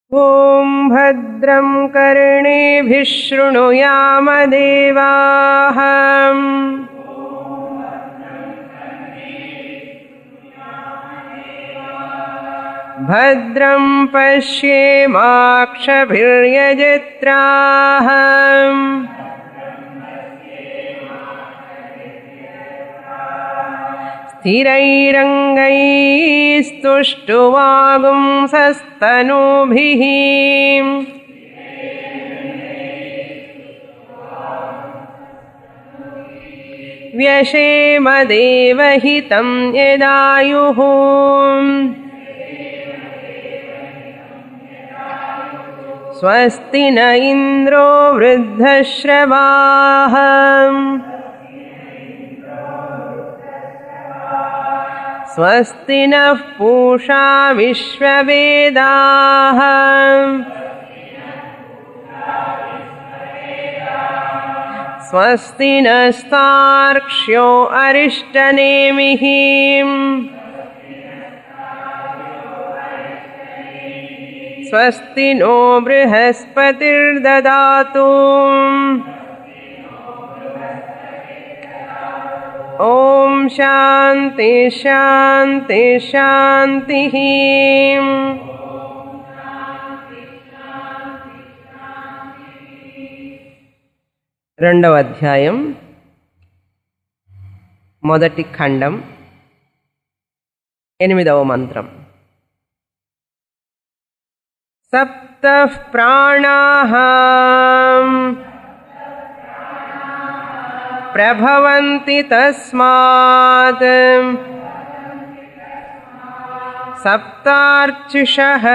ॐ भद्रं कर्णेभिः शृणुयामदेवाः भद्रं पश्येमाक्षभिर्यजत्राः स्थिरैरङ्गैस्तुष्टुवागुंसस्तनूभिः व्यशेमदेवहितं यदायुः स्वस्ति न इन्द्रो वृद्धश्रवाः स्वस्ति नः पूषा विश्ववेदाः स्वस्ति नस्तार्क्ष्यो अरिष्टनेमिः स्वस्ति नो बृहस्पतिर्ददातु ॐ शान्ति शान्ति शान्तिः రెండవ అధ్యాయం మొదటి ఖండం ఎనిమిదవ మంత్రం సప్త ప్రాణాః प्रभवन्ति तस्मात् सप्तार्चिषः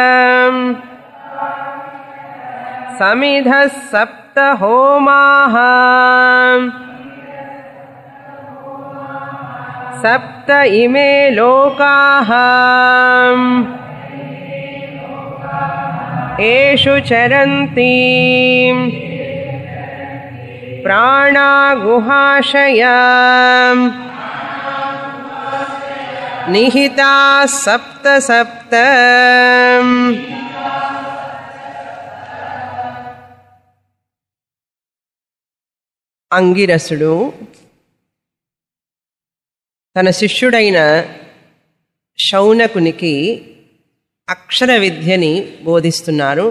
समिधः सप्त होमाः सप्त इमे लोकाः येषु चरन्ति प्राणागुहाशया निहिताः सप्त सप्त అంగిరసుడు తన శిష్యుడైన శౌనకునికి అక్షర విద్యని బోధిస్తున్నారు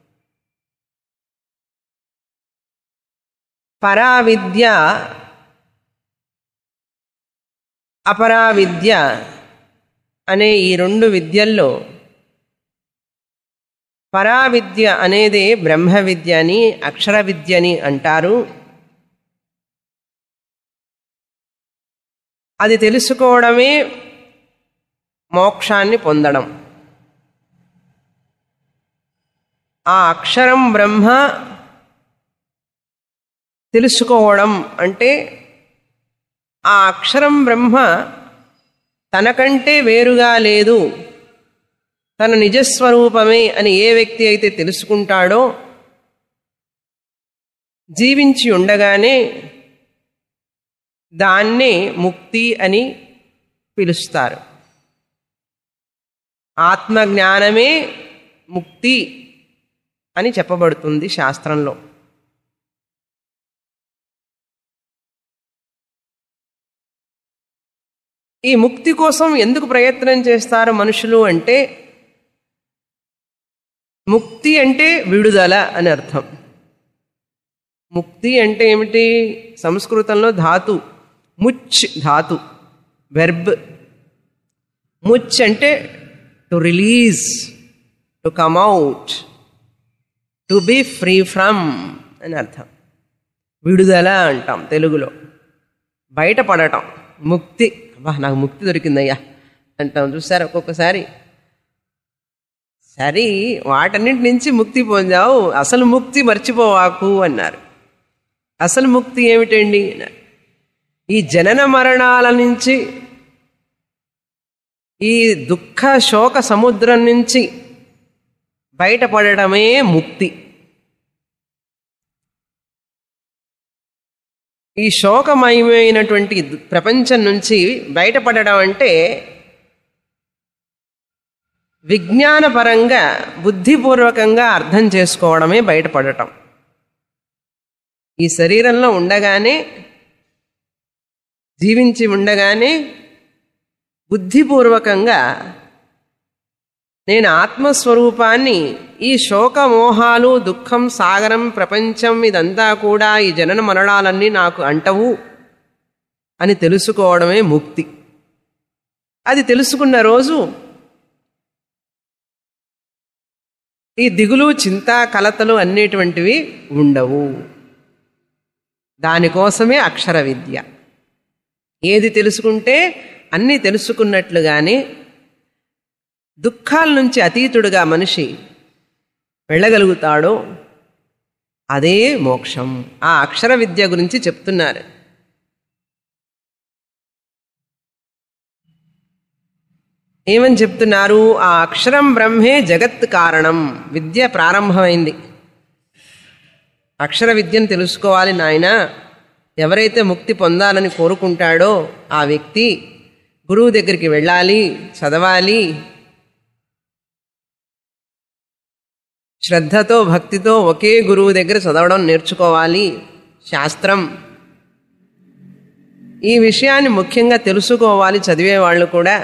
పరావిద్య అపరావిద్య అనే ఈ రెండు విద్యల్లో పరావిద్య అనేదే బ్రహ్మ విద్య అని అక్షర విద్య అని అంటారు అది తెలుసుకోవడమే మోక్షాన్ని పొందడం ఆ అక్షరం బ్రహ్మ తెలుసుకోవడం అంటే ఆ అక్షరం బ్రహ్మ తనకంటే వేరుగా లేదు తన నిజస్వరూపమే అని ఏ వ్యక్తి అయితే తెలుసుకుంటాడో జీవించి ఉండగానే దాన్నే ముక్తి అని పిలుస్తారు ఆత్మజ్ఞానమే ముక్తి అని చెప్పబడుతుంది శాస్త్రంలో ఈ ముక్తి కోసం ఎందుకు ప్రయత్నం చేస్తారు మనుషులు అంటే ముక్తి అంటే విడుదల అని అర్థం ముక్తి అంటే ఏమిటి సంస్కృతంలో ధాతు ముచ్ ధాతు వెర్బ్ ముచ్ అంటే to release to come out to be free from అని అర్థం విడుదల అంటాం తెలుగులో బయటపడటం ముక్తి అబ్బా నాకు ముక్తి దొరికిందయ్యా అంటాం చూసారు ఒక్కొక్కసారి సరే వాటన్నింటి నుంచి ముక్తి పొందావు అసలు ముక్తి మర్చిపోవాకు అన్నారు అసలు ముక్తి ఏమిటండి ఈ జనన మరణాల నుంచి ఈ దుఃఖ శోక సముద్రం నుంచి బయటపడటమే ముక్తి ఈ శోకమయమైనటువంటి ప్రపంచం నుంచి బయటపడడం అంటే విజ్ఞానపరంగా బుద్ధిపూర్వకంగా అర్థం చేసుకోవడమే బయటపడటం ఈ శరీరంలో ఉండగానే జీవించి ఉండగానే బుద్ధిపూర్వకంగా నేను ఆత్మస్వరూపాన్ని ఈ శోకమోహాలు దుఃఖం సాగరం ప్రపంచం ఇదంతా కూడా ఈ జనన మరణాలన్నీ నాకు అంటవు అని తెలుసుకోవడమే ముక్తి అది తెలుసుకున్న రోజు ఈ దిగులు చింత కలతలు అన్నిటువంటివి ఉండవు దానికోసమే అక్షర విద్య ఏది తెలుసుకుంటే అన్నీ తెలుసుకున్నట్లుగానే దుఃఖాల నుంచి అతీతుడుగా మనిషి వెళ్ళగలుగుతాడో అదే మోక్షం ఆ అక్షర విద్య గురించి చెప్తున్నారు ఏమని చెప్తున్నారు ఆ అక్షరం బ్రహ్మే జగత్ కారణం విద్య ప్రారంభమైంది అక్షర విద్యను తెలుసుకోవాలి నాయన ఎవరైతే ముక్తి పొందాలని కోరుకుంటాడో ఆ వ్యక్తి గురువు దగ్గరికి వెళ్ళాలి చదవాలి శ్రద్ధతో భక్తితో ఒకే గురువు దగ్గర చదవడం నేర్చుకోవాలి శాస్త్రం ఈ విషయాన్ని ముఖ్యంగా తెలుసుకోవాలి చదివే వాళ్ళు కూడా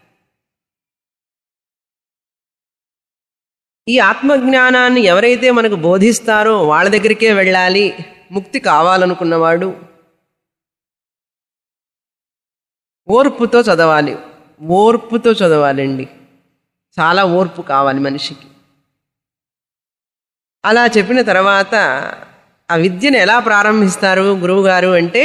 ఈ ఆత్మజ్ఞానాన్ని ఎవరైతే మనకు బోధిస్తారో వాళ్ళ దగ్గరికే వెళ్ళాలి ముక్తి కావాలనుకున్నవాడు ఓర్పుతో చదవాలి ఓర్పుతో చదవాలండి చాలా ఓర్పు కావాలి మనిషికి అలా చెప్పిన తర్వాత ఆ విద్యను ఎలా ప్రారంభిస్తారు గురువుగారు అంటే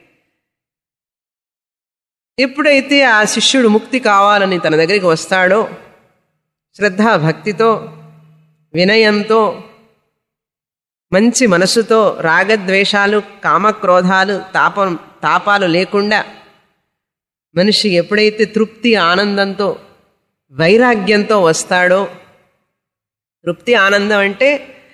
ఎప్పుడైతే ఆ శిష్యుడు ముక్తి కావాలని తన దగ్గరికి వస్తాడో శ్రద్ధ భక్తితో వినయంతో మంచి మనసుతో రాగద్వేషాలు కామక్రోధాలు తాపం తాపాలు లేకుండా మనిషి ఎప్పుడైతే తృప్తి ఆనందంతో వైరాగ్యంతో వస్తాడో తృప్తి ఆనందం అంటే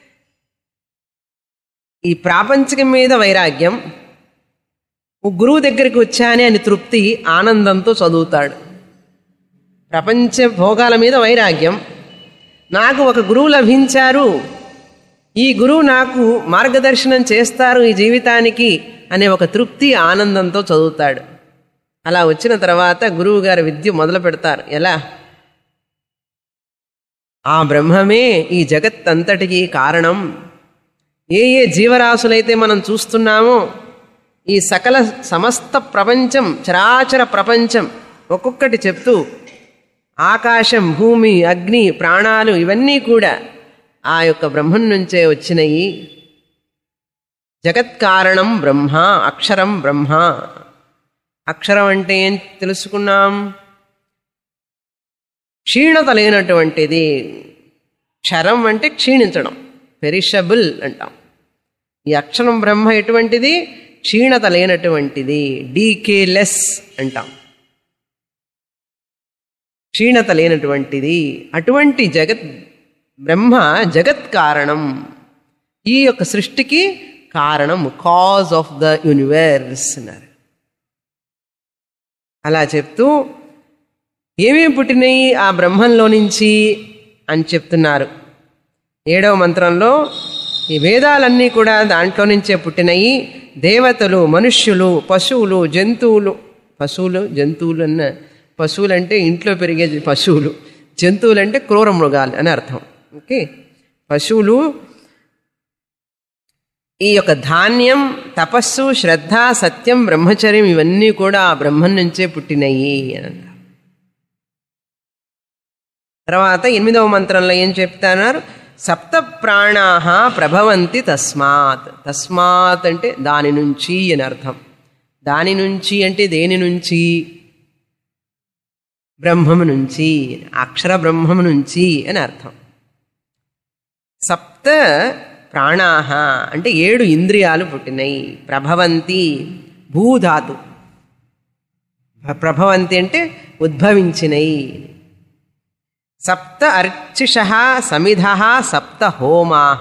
ఈ ప్రాపంచికం మీద వైరాగ్యం ఓ గురువు దగ్గరికి వచ్చానే అని తృప్తి ఆనందంతో చదువుతాడు ప్రపంచ భోగాల మీద వైరాగ్యం నాకు ఒక గురువు లభించారు ఈ గురువు నాకు మార్గదర్శనం చేస్తారు ఈ జీవితానికి అనే ఒక తృప్తి ఆనందంతో చదువుతాడు అలా వచ్చిన తర్వాత గురువు గారి విద్య మొదలు పెడతారు ఎలా ఆ బ్రహ్మమే ఈ జగత్ అంతటికి కారణం ఏ ఏ జీవరాశులైతే మనం చూస్తున్నామో ఈ సకల సమస్త ప్రపంచం చరాచర ప్రపంచం ఒక్కొక్కటి చెప్తూ ఆకాశం భూమి అగ్ని ప్రాణాలు ఇవన్నీ కూడా ఆ యొక్క బ్రహ్మం నుంచే వచ్చినాయి జగత్ కారణం బ్రహ్మ అక్షరం బ్రహ్మ అక్షరం అంటే ఏం తెలుసుకున్నాం క్షీణత లేనటువంటిది క్షరం అంటే క్షీణించడం పెరిషబుల్ అంటాం ఈ అక్షరం బ్రహ్మ ఎటువంటిది క్షీణత లేనటువంటిది డీకే లెస్ అంటాం క్షీణత లేనటువంటిది అటువంటి జగత్ బ్రహ్మ జగత్ కారణం ఈ యొక్క సృష్టికి కారణం కాజ్ ఆఫ్ ద యూనివర్స్ అన్నారు అలా చెప్తూ ఏమేమి పుట్టినాయి ఆ బ్రహ్మంలో నుంచి అని చెప్తున్నారు ఏడవ మంత్రంలో ఈ వేదాలన్నీ కూడా దాంట్లో నుంచే పుట్టినాయి దేవతలు మనుష్యులు పశువులు జంతువులు పశువులు జంతువులు అన్న పశువులు అంటే ఇంట్లో పెరిగే పశువులు జంతువులు అంటే క్రూర మృగాలు అని అర్థం ఓకే పశువులు ఈ యొక్క ధాన్యం తపస్సు శ్రద్ధ సత్యం బ్రహ్మచర్యం ఇవన్నీ కూడా ఆ బ్రహ్మం నుంచే పుట్టినయి అని అన్నారు తర్వాత ఎనిమిదవ మంత్రంలో ఏం చెప్తున్నారు సప్త ప్రాణాహ ప్రభవంతి తస్మాత్ తస్మాత్ అంటే దాని నుంచి అని అర్థం దాని నుంచి అంటే దేని నుంచి బ్రహ్మము నుంచి అక్షర బ్రహ్మము నుంచి అని అర్థం సప్త ప్రాణాహ అంటే ఏడు ఇంద్రియాలు పుట్టినాయి ప్రభవంతి భూధాతు ప్రభవంతి అంటే ఉద్భవించినయి సప్త అర్చిష సమిధ సప్త హోమాహ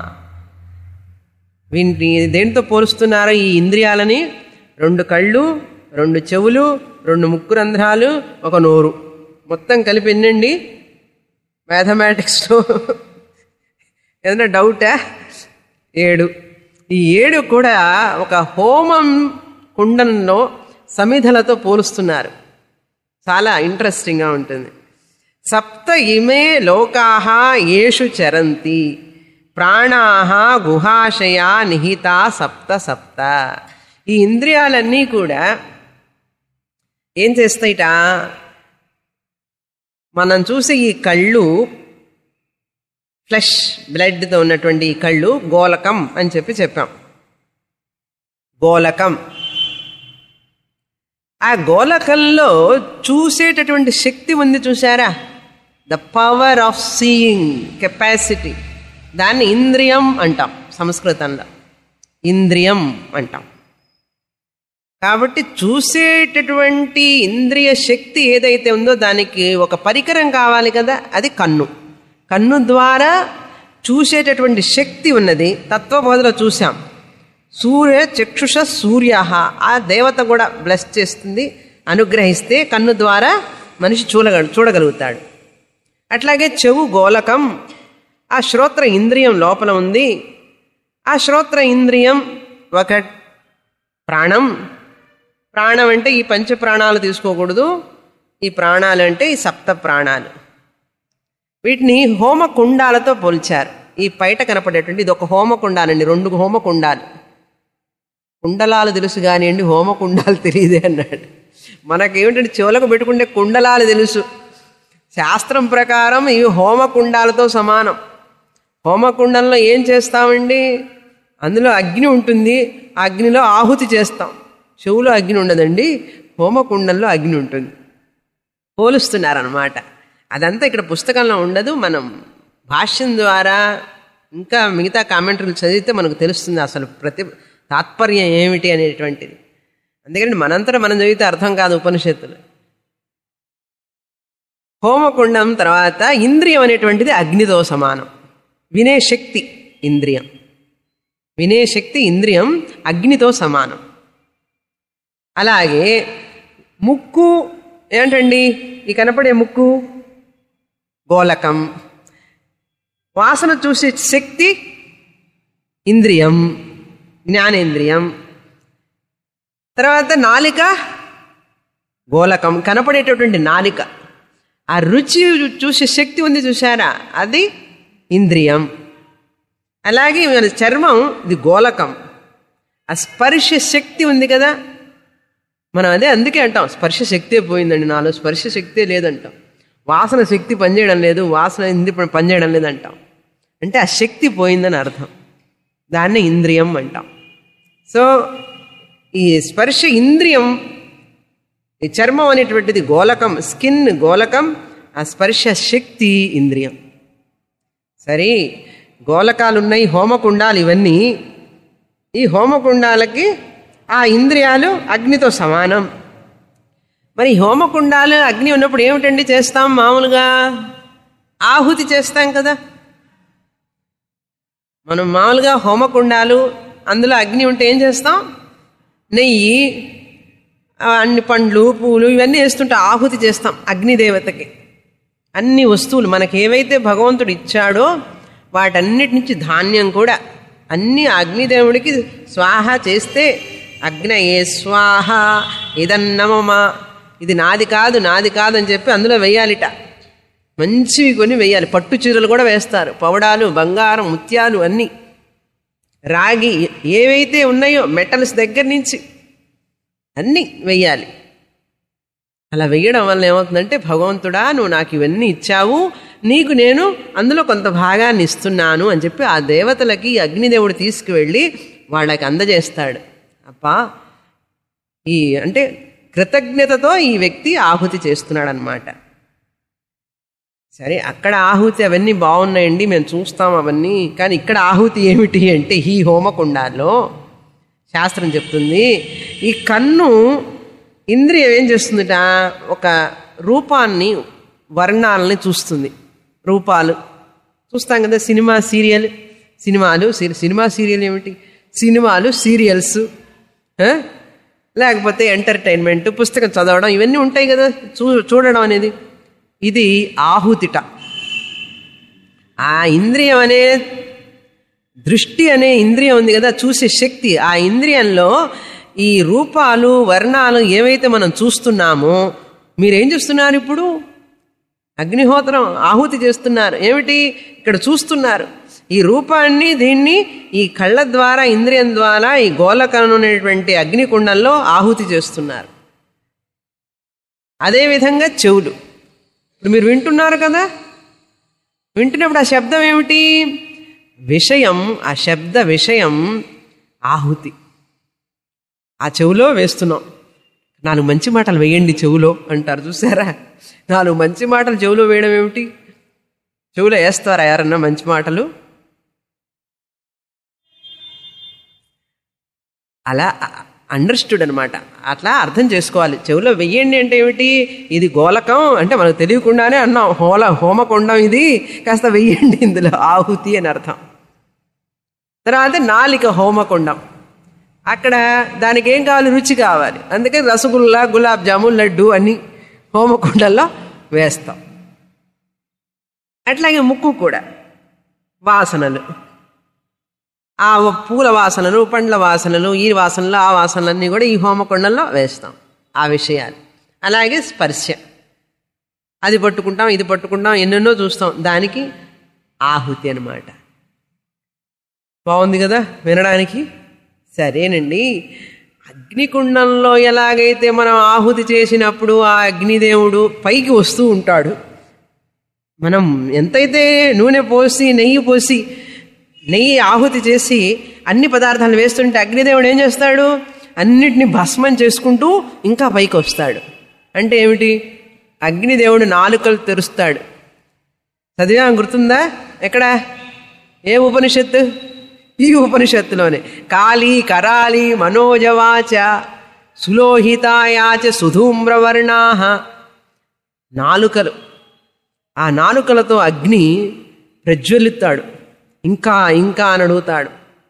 వీటిని దేంతో పోలుస్తున్నారో ఈ ఇంద్రియాలని రెండు కళ్ళు రెండు చెవులు రెండు ముక్కు రంధ్రాలు ఒక నోరు మొత్తం కలిపి ఎన్నండి మ్యాథమెటిక్స్లో ఏదైనా డౌటా ఏడు ఈ ఏడు కూడా ఒక హోమం కుండంలో సమిధలతో పోలుస్తున్నారు చాలా ఇంట్రెస్టింగ్గా ఉంటుంది సప్త ఇమే లోకాహ ఏషు చరంతి ప్రాణాహ గుహాశయా నిహితా సప్త సప్త ఈ ఇంద్రియాలన్నీ కూడా ఏం చేస్తాయిట మనం చూసే ఈ కళ్ళు ఫ్లెష్ బ్లడ్తో ఉన్నటువంటి ఈ కళ్ళు గోలకం అని చెప్పి చెప్పాం గోలకం ఆ గోలకంలో చూసేటటువంటి శక్తి ఉంది చూసారా the power of seeing capacity దాన్ని ఇంద్రియం అంటాం సంస్కృతంలో ఇంద్రియం అంటాం కాబట్టి చూసేటటువంటి ఇంద్రియ శక్తి ఏదైతే ఉందో దానికి ఒక పరికరం కావాలి కదా అది కన్ను కన్ను ద్వారా చూసేటటువంటి శక్తి ఉన్నది తత్వబోధలో చూసాం సూర్య చక్షుష సూర్య ఆ దేవత కూడా బ్లెస్ చేస్తుంది అనుగ్రహిస్తే కన్ను ద్వారా మనిషి చూడగ చూడగలుగుతాడు అట్లాగే చెవు గోలకం ఆ శ్రోత్ర ఇంద్రియం లోపల ఉంది ఆ శ్రోత్ర ఇంద్రియం ఒక ప్రాణం ప్రాణం అంటే ఈ పంచ ప్రాణాలు తీసుకోకూడదు ఈ ప్రాణాలు అంటే ఈ సప్త ప్రాణాలు వీటిని హోమకుండాలతో పోల్చారు ఈ పైట కనపడేటువంటి ఇది ఒక హోమకుండాలండి రెండు హోమకుండాలు కుండలాలు తెలుసు కానివ్వండి హోమకుండాలు తెలియదే అన్నాడు మనకేమిటంటే చెవులకు పెట్టుకుంటే కుండలాలు తెలుసు శాస్త్రం ప్రకారం ఇవి హోమకుండాలతో సమానం హోమకుండంలో ఏం చేస్తామండి అందులో అగ్ని ఉంటుంది ఆ అగ్నిలో ఆహుతి చేస్తాం చెవులో అగ్ని ఉండదండి హోమకుండంలో అగ్ని ఉంటుంది పోలుస్తున్నారనమాట అదంతా ఇక్కడ పుస్తకంలో ఉండదు మనం భాష్యం ద్వారా ఇంకా మిగతా కామెంటరీలు చదివితే మనకు తెలుస్తుంది అసలు ప్రతి తాత్పర్యం ఏమిటి అనేటువంటిది అందుకని మనంతటా మనం చదివితే అర్థం కాదు ఉపనిషత్తులు హోమకుండం తర్వాత ఇంద్రియం అనేటువంటిది అగ్నితో సమానం వినే శక్తి ఇంద్రియం వినే శక్తి ఇంద్రియం అగ్నితో సమానం అలాగే ముక్కు ఏంటండి ఈ కనపడే ముక్కు గోలకం వాసన చూసే శక్తి ఇంద్రియం జ్ఞానేంద్రియం తర్వాత నాలిక గోలకం కనపడేటటువంటి నాలిక ఆ రుచి చూసే శక్తి ఉంది చూసారా అది ఇంద్రియం అలాగే మన చర్మం ఇది గోలకం ఆ స్పర్శ శక్తి ఉంది కదా మనం అదే అందుకే అంటాం స్పర్శ శక్తే పోయిందండి నాలో స్పర్శ శక్తే లేదంటాం వాసన శక్తి పనిచేయడం లేదు వాసన ఇంది పనిచేయడం లేదంటాం అంటే ఆ శక్తి పోయిందని అర్థం దాన్నే ఇంద్రియం అంటాం సో ఈ స్పర్శ ఇంద్రియం ఈ చర్మం అనేటువంటిది గోలకం స్కిన్ గోలకం ఆ స్పర్శ శక్తి ఇంద్రియం సరే గోలకాలు ఉన్నాయి హోమకుండాలు ఇవన్నీ ఈ హోమకుండాలకి ఆ ఇంద్రియాలు అగ్నితో సమానం మరి హోమకుండాలు అగ్ని ఉన్నప్పుడు ఏమిటండి చేస్తాం మామూలుగా ఆహుతి చేస్తాం కదా మనం మామూలుగా హోమకుండాలు అందులో అగ్ని ఉంటే ఏం చేస్తాం నెయ్యి ఆ అన్ని పండ్లు పూలు ఇవన్నీ వేస్తుంటే ఆహుతి చేస్తాం అగ్నిదేవతకి అన్ని వస్తువులు మనకి ఏవైతే భగవంతుడు ఇచ్చాడో వాటన్నిటి నుంచి ధాన్యం కూడా అన్ని అగ్నిదేవుడికి స్వాహ చేస్తే అగ్నయే స్వాహ ఇదన్నమమ ఇది నాది కాదు నాది కాదు అని చెప్పి అందులో వెయ్యాలిట మంచివి కొని వెయ్యాలి పట్టు చీరలు కూడా వేస్తారు పవడాలు బంగారం ముత్యాలు అన్నీ రాగి ఏవైతే ఉన్నాయో మెటల్స్ దగ్గర నుంచి అన్నీ వెయ్యాలి అలా వెయ్యడం వల్ల ఏమవుతుందంటే భగవంతుడా నువ్వు నాకు ఇవన్నీ ఇచ్చావు నీకు నేను అందులో కొంత భాగాన్ని ఇస్తున్నాను అని చెప్పి ఆ దేవతలకి ఈ అగ్నిదేవుడు తీసుకువెళ్ళి వాళ్ళకి అందజేస్తాడు అప్పా ఈ అంటే కృతజ్ఞతతో ఈ వ్యక్తి ఆహుతి చేస్తున్నాడు అనమాట సరే అక్కడ ఆహుతి అవన్నీ బాగున్నాయండి మేము చూస్తాం అవన్నీ కానీ ఇక్కడ ఆహుతి ఏమిటి అంటే ఈ హోమకుండాల్లో శాస్త్రం చెప్తుంది ఈ కన్ను ఇంద్రియం ఏం చేస్తుందిట ఒక రూపాన్ని వర్ణాలని చూస్తుంది రూపాలు చూస్తాం కదా సినిమా సీరియల్ సినిమాలు సీ- సినిమా సీరియల్ ఏమిటి సినిమాలు సీరియల్స్ ఆ? లేకపోతే ఎంటర్టైన్మెంట్ పుస్తకం చదవడం ఇవన్నీ ఉంటాయి కదా చూ చూడడం అనేది ఇది ఆహుతిట ఆ ఇంద్రియం అనే దృష్టి అనే ఇంద్రియం ఉంది కదా చూసే శక్తి ఆ ఇంద్రియంలో ఈ రూపాలు వర్ణాలు ఏవైతే మనం చూస్తున్నామో మీరేం చూస్తున్నారు ఇప్పుడు అగ్నిహోత్రం ఆహుతి చేస్తున్నారు ఏమిటి ఇక్కడ చూస్తున్నారు ఈ రూపాన్ని దీన్ని ఈ కళ్ళ ద్వారా ఇంద్రియం ద్వారా ఈ గోళకం అనేటువంటి అగ్నికుండంలో ఆహుతి చేస్తున్నారు అదేవిధంగా చెవులు ఇప్పుడు మీరు వింటున్నారు కదా వింటున్నప్పుడు ఆ శబ్దం ఏమిటి విషయం ఆ శబ్ద విషయం ఆహుతి ఆ చెవులో వేస్తున్నాం నాలుగు మంచి మాటలు వేయండి చెవులో అంటారు చూసారా నాలుగు మంచి మాటలు చెవులో వేయడం ఏమిటి చెవులో వేస్తారా ఎవరన్నా మంచి మాటలు అలా అండర్స్టూడ్ అనమాట అట్లా అర్థం చేసుకోవాలి చెవిలో వెయ్యండి అంటే ఏమిటి ఇది గోలకం అంటే మనకు తెలియకుండానే అన్నాం హోల హోమకొండం ఇది కాస్త వెయ్యండి ఇందులో ఆహుతి అని అర్థం తర్వాత నాలిక హోమకొండం అక్కడ దానికి ఏం కావాలి రుచి కావాలి అందుకే రసగుల్లా గులాబ్ జామున్ లడ్డు అన్ని హోమకుండల్లో వేస్తాం అట్లాగే ముక్కు కూడా వాసనలు ఆ పూల వాసనలు పండ్ల వాసనలు ఈ వాసనలు ఆ వాసనలన్నీ కూడా ఈ హోమకొండంలో వేస్తాం ఆ విషయాలు అలాగే స్పర్శ అది పట్టుకుంటాం ఇది పట్టుకుంటాం ఎన్నెన్నో చూస్తాం దానికి ఆహుతి అనమాట బాగుంది కదా వినడానికి సరేనండి అగ్నికుండంలో ఎలాగైతే మనం ఆహుతి చేసినప్పుడు ఆ అగ్నిదేవుడు పైకి వస్తూ ఉంటాడు మనం ఎంతైతే నూనె పోసి నెయ్యి పోసి నెయ్యి ఆహుతి చేసి అన్ని పదార్థాలు వేస్తుంటే అగ్నిదేవుడు ఏం చేస్తాడు అన్నిటిని భస్మం చేసుకుంటూ ఇంకా పైకి వస్తాడు అంటే ఏమిటి అగ్నిదేవుడు నాలుకలు తెరుస్తాడు చదివా గుర్తుందా ఎక్కడ ఏ ఉపనిషత్తు ఈ ఉపనిషత్తులోనే కాళీ కరాళి మనోజవాచ సులోహితాయాచ సుధూమ్రవర్ణా నాలుకలు ఆ నాలుకలతో అగ్ని ప్రజ్వలిస్తాడు ఇంకా ఇంకా అని అడుగుతాడు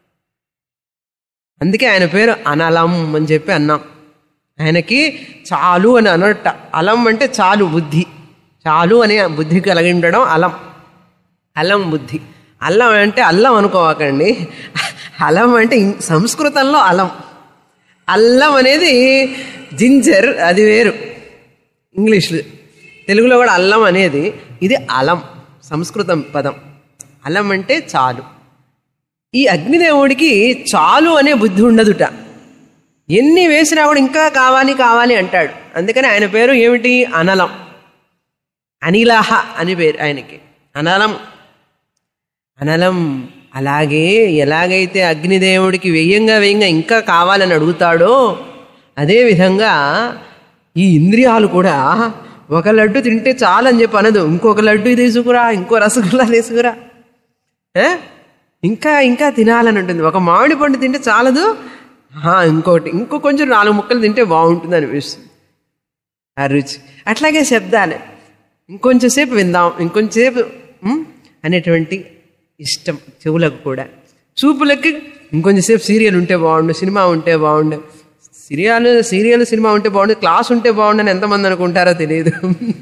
అందుకే ఆయన పేరు అనలం అని చెప్పి అన్నాం ఆయనకి చాలు అని అనట అలం అంటే చాలు బుద్ధి చాలు అనే బుద్ధి కలిగి ఉండడం అలం అలం బుద్ధి అల్లం అంటే అల్లం అనుకోవకండి అలం అంటే ఇం- సంస్కృతంలో అలం అల్లం అనేది జింజర్ అది వేరు ఇంగ్లీష్లో తెలుగులో కూడా అల్లం అనేది ఇది అలం సంస్కృతం పదం అలం అంటే చాలు ఈ అగ్నిదేవుడికి చాలు అనే బుద్ధి ఉండదుట ఎన్ని వేసినా కూడా ఇంకా కావాలి కావాలి అంటాడు అందుకని ఆయన పేరు ఏమిటి అనలం అనిలహ అని పేరు ఆయనకి అనలం అనలం అలాగే ఎలాగైతే అగ్నిదేవుడికి వెయ్యంగా వెయ్యంగా ఇంకా కావాలని అడుగుతాడో అదేవిధంగా ఈ ఇంద్రియాలు కూడా ఒక లడ్డు తింటే చాలని చెప్పి అనదు ఇంకొక లడ్డు తీసుకురా ఇంకో రసగుల్లా తీసుకురా ఏ? ఇంకా ఇంకా తినాలని ఉంటుంది ఒక మామిడి పండు తింటే చాలదు ఆ, ఇంకోటి ఇంకో కొంచెం నాలుగు ముక్కలు తింటే బాగుంటుంది అనిపిస్తుంది ఆ రుచి అట్లాగే శబ్దాలే ఇంకొంచెం సేపు విందాం ఇంకొంచెం సేపు ఉమ్, అనేటువంటి ఇష్టం చెవులకు కూడా చూపులకి ఇంకొంచెం సేపు సీరియల్ ఉంటే బాగుండు సినిమా ఉంటే బాగుండు సీరియల్ సీరియల్ సినిమా ఉంటే బాగుండు క్లాస్ ఉంటే బాగుండు అని ఎంతమంది అనుకుంటారో తెలియదు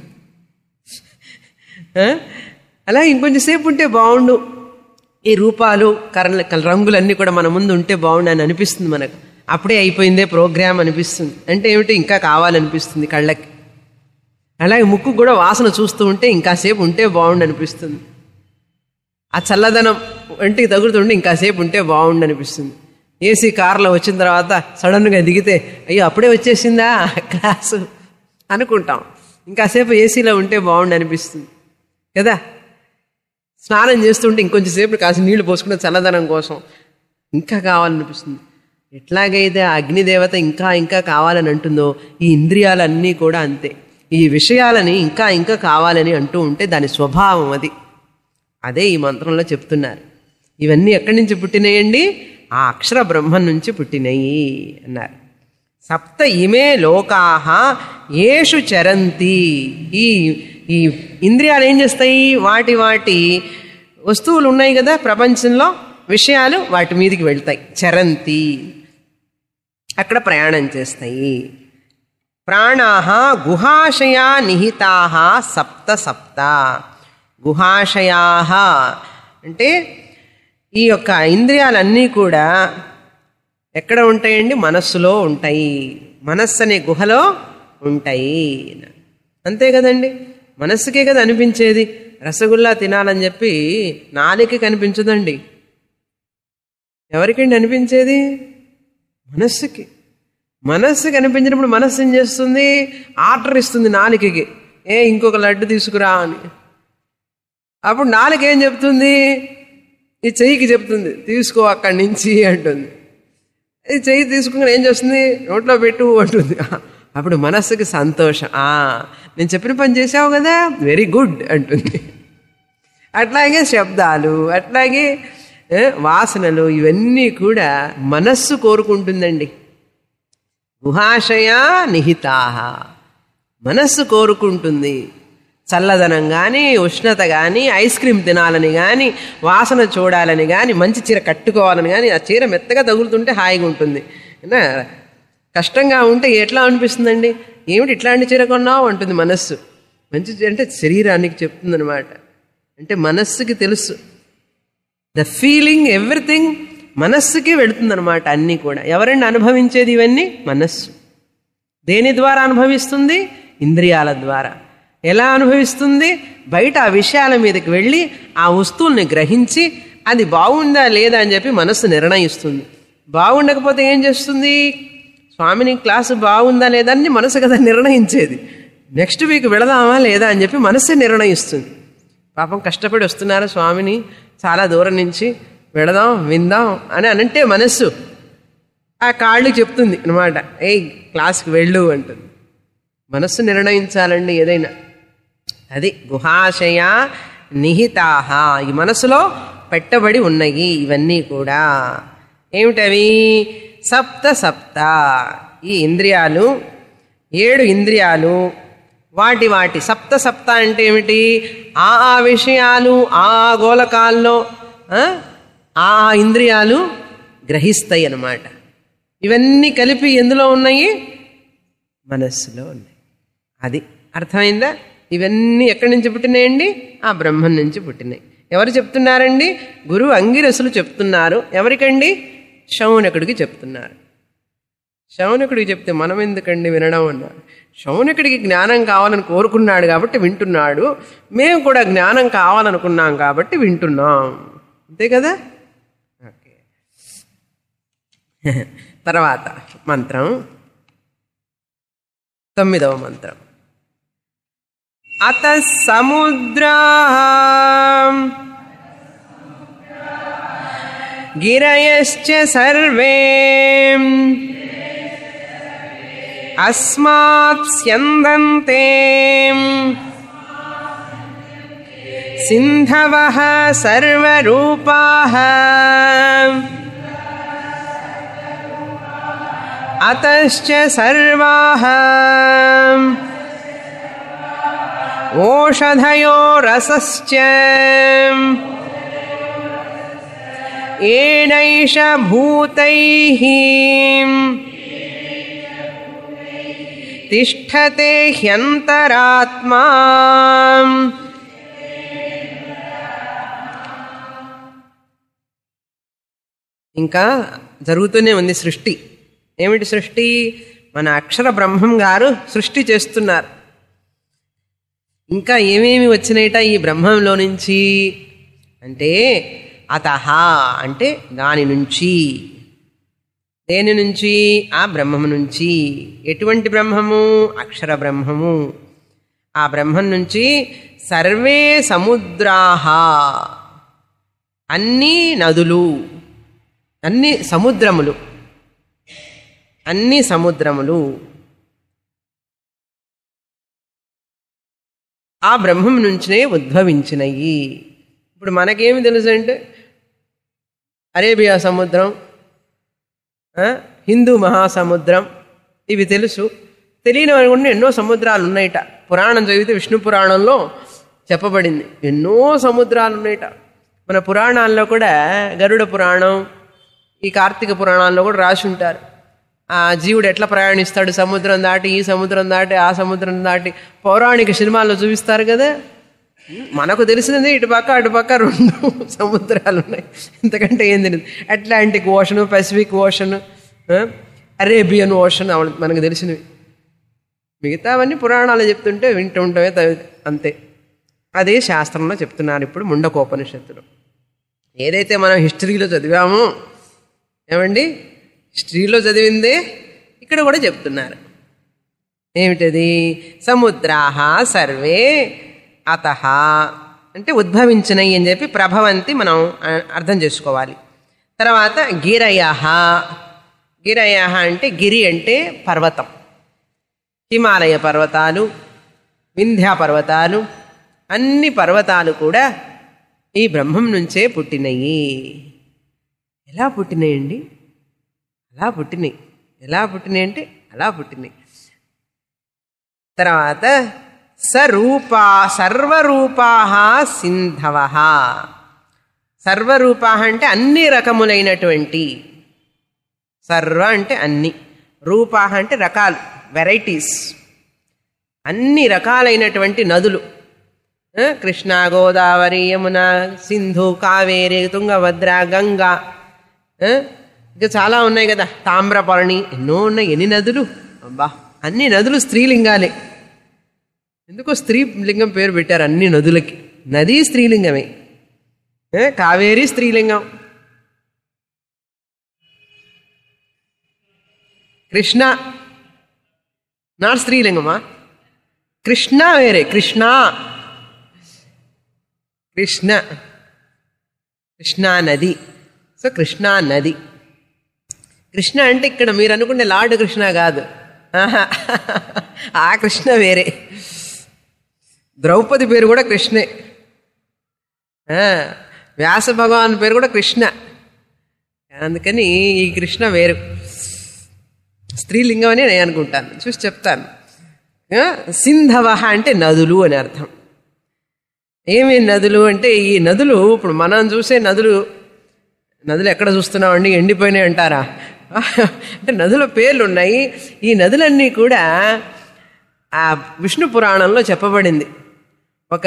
ఆ? అలా ఇంకొంచెం సేపు ఉంటే బాగుండు ఈ రూపాలు కర్ర రంగులన్నీ కూడా మన ముందు ఉంటే బాగుండు అని అనిపిస్తుంది మనకు అప్పుడే అయిపోయిందే ప్రోగ్రామ్ అనిపిస్తుంది అంటే ఏమిటి ఇంకా కావాలనిపిస్తుంది కళ్ళకి అలాగే ముక్కు కూడా వాసన చూస్తూ ఉంటే ఇంకాసేపు ఉంటే బాగుండు అనిపిస్తుంది ఆ చల్లదనం ఒంటికి తగులుతుంటే ఇంకాసేపు ఉంటే బాగుండు అనిపిస్తుంది ఏసీ కార్లో వచ్చిన తర్వాత సడన్గా దిగితే అయ్యో అప్పుడే వచ్చేసిందా క్లాసు అనుకుంటాం ఇంకాసేపు ఏసీలో ఉంటే బాగుండు అనిపిస్తుంది కదా స్నానం చేస్తుంటే ఇంకొంచెం సేపు కాసి నీళ్లు పోసుకుంటే చల్లదనం కోసం ఇంకా కావాలనిపిస్తుంది ఎట్లాగైతే ఆ అగ్నిదేవత ఇంకా ఇంకా కావాలని అంటుందో ఈ ఇంద్రియాలన్నీ కూడా అంతే ఈ విషయాలని ఇంకా ఇంకా కావాలని అంటూ ఉంటే దాని స్వభావం అది అదే ఈ మంత్రంలో చెప్తున్నారు ఇవన్నీ ఎక్కడి నుంచి పుట్టినాయండి ఆ అక్షర బ్రహ్మం నుంచి పుట్టినయి అన్నారు సప్త ఇమే లోకాహ ఏషు చరంతి ఈ ఈ ఇంద్రియాలు ఏం చేస్తాయి వాటి వాటి వస్తువులు ఉన్నాయి కదా ప్రపంచంలో విషయాలు వాటి మీదకి వెళ్తాయి చరంతి అక్కడ ప్రయాణం చేస్తాయి ప్రాణా గుహాశయా నిహితా సప్త సప్త గుహాశయా అంటే ఈ యొక్క ఇంద్రియాలన్నీ కూడా ఎక్కడ ఉంటాయండి మనస్సులో ఉంటాయి మనస్సు అనే గుహలో ఉంటాయి అంతే కదండి మనస్సుకే కదా అనిపించేది రసగుల్లా తినాలని చెప్పి నాలుకే కనిపించదండి ఎవరికండి అనిపించేది మనస్సుకి మనస్సు కనిపించినప్పుడు మనస్సు ఏం చేస్తుంది ఆర్డర్ ఇస్తుంది నాలుకకి ఏ ఇంకొక లడ్డు తీసుకురా అని అప్పుడు నాలుక ఏం చెప్తుంది ఈ చెయ్యికి చెప్తుంది తీసుకో అక్కడి నుంచి అంటుంది ఈ చెయ్యి తీసుకుని ఏం చేస్తుంది నోట్లో పెట్టు అంటుంది అప్పుడు మనస్సుకి సంతోషం ఆ నేను చెప్పిన పని చేసావు కదా వెరీ గుడ్ అంటుంది అట్లాగే శబ్దాలు అట్లాగే ఏ, వాసనలు ఇవన్నీ కూడా మనస్సు కోరుకుంటుందండి గుహాశయ నిహితాహ మనస్సు కోరుకుంటుంది చల్లదనం కానీ ఉష్ణత కానీ ఐస్ క్రీమ్ తినాలని కానీ వాసన చూడాలని కానీ మంచి చీర కట్టుకోవాలని కానీ ఆ చీర మెత్తగా తగులుతుంటే హాయిగా ఉంటుంది అయినా కష్టంగా ఉంటే ఎట్లా అనిపిస్తుందండి ఏమిటి ఇట్లాంటి చీర కొన్నావు అంటుంది మనస్సు మంచి చీర అంటే శరీరానికి చెప్తుందనమాట అంటే మనస్సుకి తెలుసు ద ఫీలింగ్ ఎవ్రీథింగ్ మనస్సుకి వెళుతుందనమాట అన్నీ కూడా ఎవరండి అనుభవించేది ఇవన్నీ మనస్సు దేని ద్వారా అనుభవిస్తుంది ఇంద్రియాల ద్వారా ఎలా అనుభవిస్తుంది బయట ఆ విషయాల మీదకి వెళ్ళి ఆ వస్తువుల్ని గ్రహించి అది బాగుందా లేదా అని చెప్పి మనస్సు నిర్ణయిస్తుంది బాగుండకపోతే ఏం చేస్తుంది స్వామిని క్లాసు బాగుందా లేదా అని మనసు కదా నిర్ణయించేది నెక్స్ట్ వీక్ వెళదామా లేదా అని చెప్పి మనస్సే నిర్ణయిస్తుంది పాపం కష్టపడి వస్తున్నారు స్వామిని చాలా దూరం నుంచి వెళదాం విందాం అని అనంటే మనస్సు ఆ కాళ్ళు చెప్తుంది అనమాట ఏ క్లాస్కి వెళ్ళు అంటుంది మనస్సు నిర్ణయించాలండి ఏదైనా అది గుహాశయ నిహితాహ ఈ మనసులో పెట్టబడి ఉన్నాయి ఇవన్నీ కూడా ఏమిటవి సప్త సప్త ఈ ఇంద్రియాలు ఏడు ఇంద్రియాలు వాటి వాటి సప్త సప్త అంటే ఏమిటి ఆ ఆ విషయాలు ఆ ఆ గోలకాల్లో ఆ ఆ ఆ ఇంద్రియాలు గ్రహిస్తాయి అన్నమాట ఇవన్నీ కలిపి ఎందులో ఉన్నాయి మనస్సులో ఉన్నాయి అది అర్థమైందా ఇవన్నీ ఎక్కడి నుంచి పుట్టినాయండి ఆ బ్రహ్మం నుంచి పుట్టినాయి ఎవరు చెప్తున్నారండి గురువు అంగిరసులు చెప్తున్నారు ఎవరికండి శౌనకుడికి చెప్తున్నారు శౌనకుడికి చెప్తే మనం ఎందుకండి వినడం అన్నారు శౌనకుడికి జ్ఞానం కావాలని కోరుకున్నాడు కాబట్టి వింటున్నాడు మేము కూడా జ్ఞానం కావాలనుకున్నాం కాబట్టి వింటున్నాం అంతే కదా ఓకే తర్వాత మంత్రం తొమ్మిదవ మంత్రం అత సముద్రా గిరయశ్చ సర్వే అస్మాత్ స్యందంతే సింధవ సర్వరూపా అతశ్చ సర్వా ఓషధయో రసశ్చ ఏనైష భూతైః తిష్టతే హ్యంతరాత్మా ఇంకా జరుగుతూనే ఉంది సృష్టి ఏమిటి సృష్టి మన అక్షర బ్రహ్మం గారు సృష్టి చేస్తున్నారు ఇంకా ఏమేమి వచ్చినాయిట ఈ బ్రహ్మంలో నుంచి అంటే అతహ అంటే దాని నుంచి దేని నుంచి ఆ బ్రహ్మము నుంచి ఎటువంటి బ్రహ్మము అక్షర బ్రహ్మము ఆ బ్రహ్మం నుంచి సర్వే సముద్రాహ అన్ని నదులు అన్ని సముద్రములు అన్ని సముద్రములు ఆ బ్రహ్మం నుంచినే ఉద్భవించినయి ఇప్పుడు మనకేమి తెలుసు అంటే అరేబియా సముద్రం ఆ, హిందూ మహాసముద్రం ఇవి తెలుసు తెలియని అనుకుంటే ఎన్నో సముద్రాలు ఉన్నాయిట పురాణం చదివితే విష్ణు పురాణంలో చెప్పబడింది ఎన్నో సముద్రాలు ఉన్నాయిట మన పురాణాల్లో కూడా గరుడ పురాణం ఈ కార్తీక పురాణాల్లో కూడా రాసి ఉంటారు ఆ జీవుడు ఎట్లా ప్రయాణిస్తాడు సముద్రం దాటి ఈ సముద్రం దాటి ఆ సముద్రం దాటి పౌరాణిక సినిమాల్లో చూపిస్తారు కదా మనకు తెలిసినది ఇటుపక్క అటుపక్క రెండు సముద్రాలు ఉన్నాయి ఇంతకంటే ఏం తెలియదు Atlantic Ocean Pacific Ocean Arabian Ocean అవన్నీ మనకు తెలిసినవి మిగతావన్నీ పురాణాలు చెప్తుంటే వింటూ ఉంటామే త- అంతే అదే శాస్త్రంలో చెప్తున్నారు ఇప్పుడు ముండకోపనిషత్తులు ఏదైతే మనం హిస్టరీలో చదివామో ఏమండి హిస్టరీలో చదివిందే ఇక్కడ కూడా చెప్తున్నారు ఏమిటది సముద్రాహ సర్వే అత అంటే ఉద్భవించినవి అని చెప్పి ప్రభవంతి మనం ఆ- అర్థం చేసుకోవాలి తర్వాత గిరయ గిరయ అంటే గిరి అంటే పర్వతం హిమాలయ పర్వతాలు వింధ్యా పర్వతాలు అన్ని పర్వతాలు కూడా ఈ బ్రహ్మం నుంచే పుట్టినయి ఎలా పుట్టినాయండి అలా పుట్టినాయి ఎలా పుట్టినాయి అంటే అలా పుట్టినాయి తర్వాత సరూపా సర్వరూపా సింధవ సర్వరూపా అంటే అన్ని రకములైనటువంటి సర్వ అంటే అన్ని రూపా అంటే రకాలు వెరైటీస్ అన్ని రకాలైనటువంటి నదులు ఆ, కృష్ణ గోదావరి యమున సింధు కావేరి తుంగభద్ర గంగా ఆ, ఇంకా చాలా ఉన్నాయి కదా తామ్రపర్ణి ఎన్నో ఉన్నాయి ఎన్ని నదులు అబ్బా అన్ని నదులు స్త్రీలింగాలే ఎందుకో స్త్రీ లింగం పేరు పెట్టారు అన్ని నదులకి నది స్త్రీలింగమే ఏ, కావేరి స్త్రీలింగం కృష్ణ నాట్ స్త్రీలింగమా కృష్ణ వేరే కృష్ణ కృష్ణ కృష్ణా నది సో కృష్ణా నది కృష్ణ అంటే ఇక్కడ మీరు అనుకునే లార్డ్ కృష్ణ కాదు ఆహా. ఆ కృష్ణ వేరే ద్రౌపది పేరు కూడా కృష్ణే ఆ, వ్యాస భగవాన్ పేరు కూడా కృష్ణ అందుకని ఈ కృష్ణ వేరు స్త్రీలింగం అని నేను అనుకుంటాను చూసి చెప్తాను ఆ, సింధవ అంటే నదులు అని అర్థం ఏమి నదులు అంటే ఈ నదులు ఇప్పుడు మనం చూసే నదులు నదులు ఎక్కడ చూస్తున్నామండి ఎండిపోయినాయి అంటారా అంటే నదుల పేర్లు ఉన్నాయి ఈ నదులన్నీ కూడా ఆ విష్ణు పురాణంలో చెప్పబడింది ఒక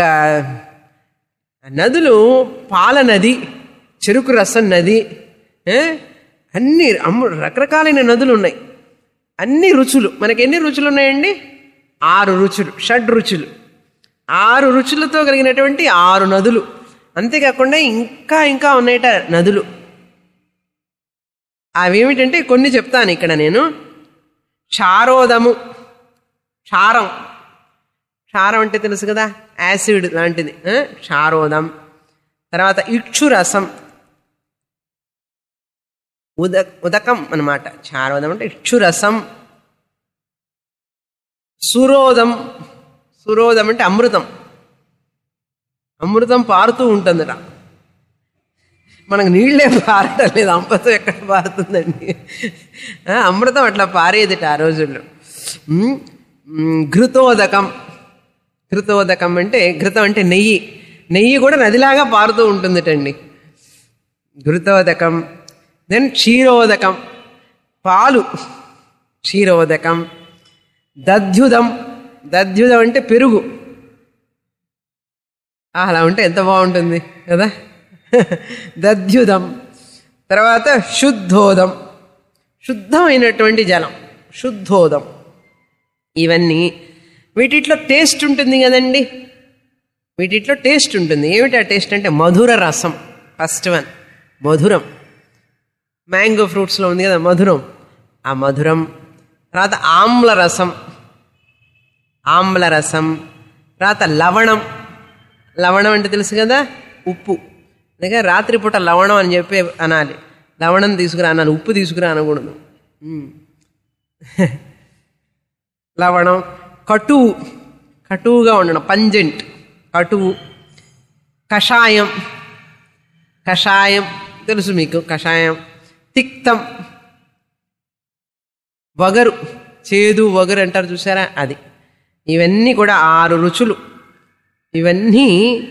నదులు పాల నది చెరుకు రసం నది ఏ? అన్ని అమ్ము రకరకాలైన నదులు ఉన్నాయి అన్ని రుచులు మనకి ఎన్ని రుచులు ఉన్నాయండి ఆరు రుచులు షడ్ రుచులు ఆరు రుచులతో కలిగినటువంటి ఆరు నదులు అంతేకాకుండా ఇంకా ఇంకా ఉన్నాయట నదులు అవేమిటంటే కొన్ని చెప్తాను ఇక్కడ నేను క్షారోదము క్షారం క్షారం అంటే తెలుసు కదా యాసిడ్ లాంటిది ఆ? క్షారోదం తర్వాత ఇక్షురసం ఉద ఉదకం అనమాట క్షారోదం అంటే ఇక్షురసం సురోదం సురోదం అంటే అమృతం అమృతం పారుతూ ఉంటుందిట మనకు నీళ్ళే పారటం లేదు అమృతం ఎక్కడ పారుతుందండి ఆ, అమృతం అట్లా పారేదిట ఆ రోజుల్లో ఉమ్, ఉమ్, ఘృతోదకం ఘృతోదకం అంటే ఘృతం అంటే నెయ్యి నెయ్యి కూడా నదిలాగా పారుతూ ఉంటుందిటండి ఘృతోదకం దెన్ క్షీరోదకం పాలు క్షీరోదకం దధ్యుదం దధ్యుదం అంటే పెరుగు ఆ, అలా ఉంటే ఎంత బాగుంటుంది కదా దధ్యుదం తర్వాత శుద్ధోదం శుద్ధమైనటువంటి జలం శుద్ధోదం ఇవన్నీ వీటిట్లో టేస్ట్ ఉంటుంది కదండి వీటిట్లో టేస్ట్ ఉంటుంది ఏమిటి ఆ టేస్ట్ అంటే మధుర రసం ఫస్ట్ వన్ మధురం మ్యాంగో ఫ్రూట్స్లో ఉంది కదా మధురం ఆ మధురం తర్వాత ఆమ్ల రసం ఆమ్ల రసం తర్వాత లవణం లవణం అంటే తెలుసు కదా ఉప్పు అందుకే రాత్రిపూట లవణం అని చెప్పి అనాలి లవణం తీసుకురా అనాలి ఉప్పు తీసుకురా అనకూడదు ఉమ్. లవణం కటువు కటువుగా ఉండడం పంజెంట్ కటువు కషాయం కషాయం తెలుసు మీకు కషాయం తిక్తం వగరు చేదు వగరు అంటారు చూసారా అది ఇవన్నీ కూడా ఆరు రుచులు ఇవన్నీ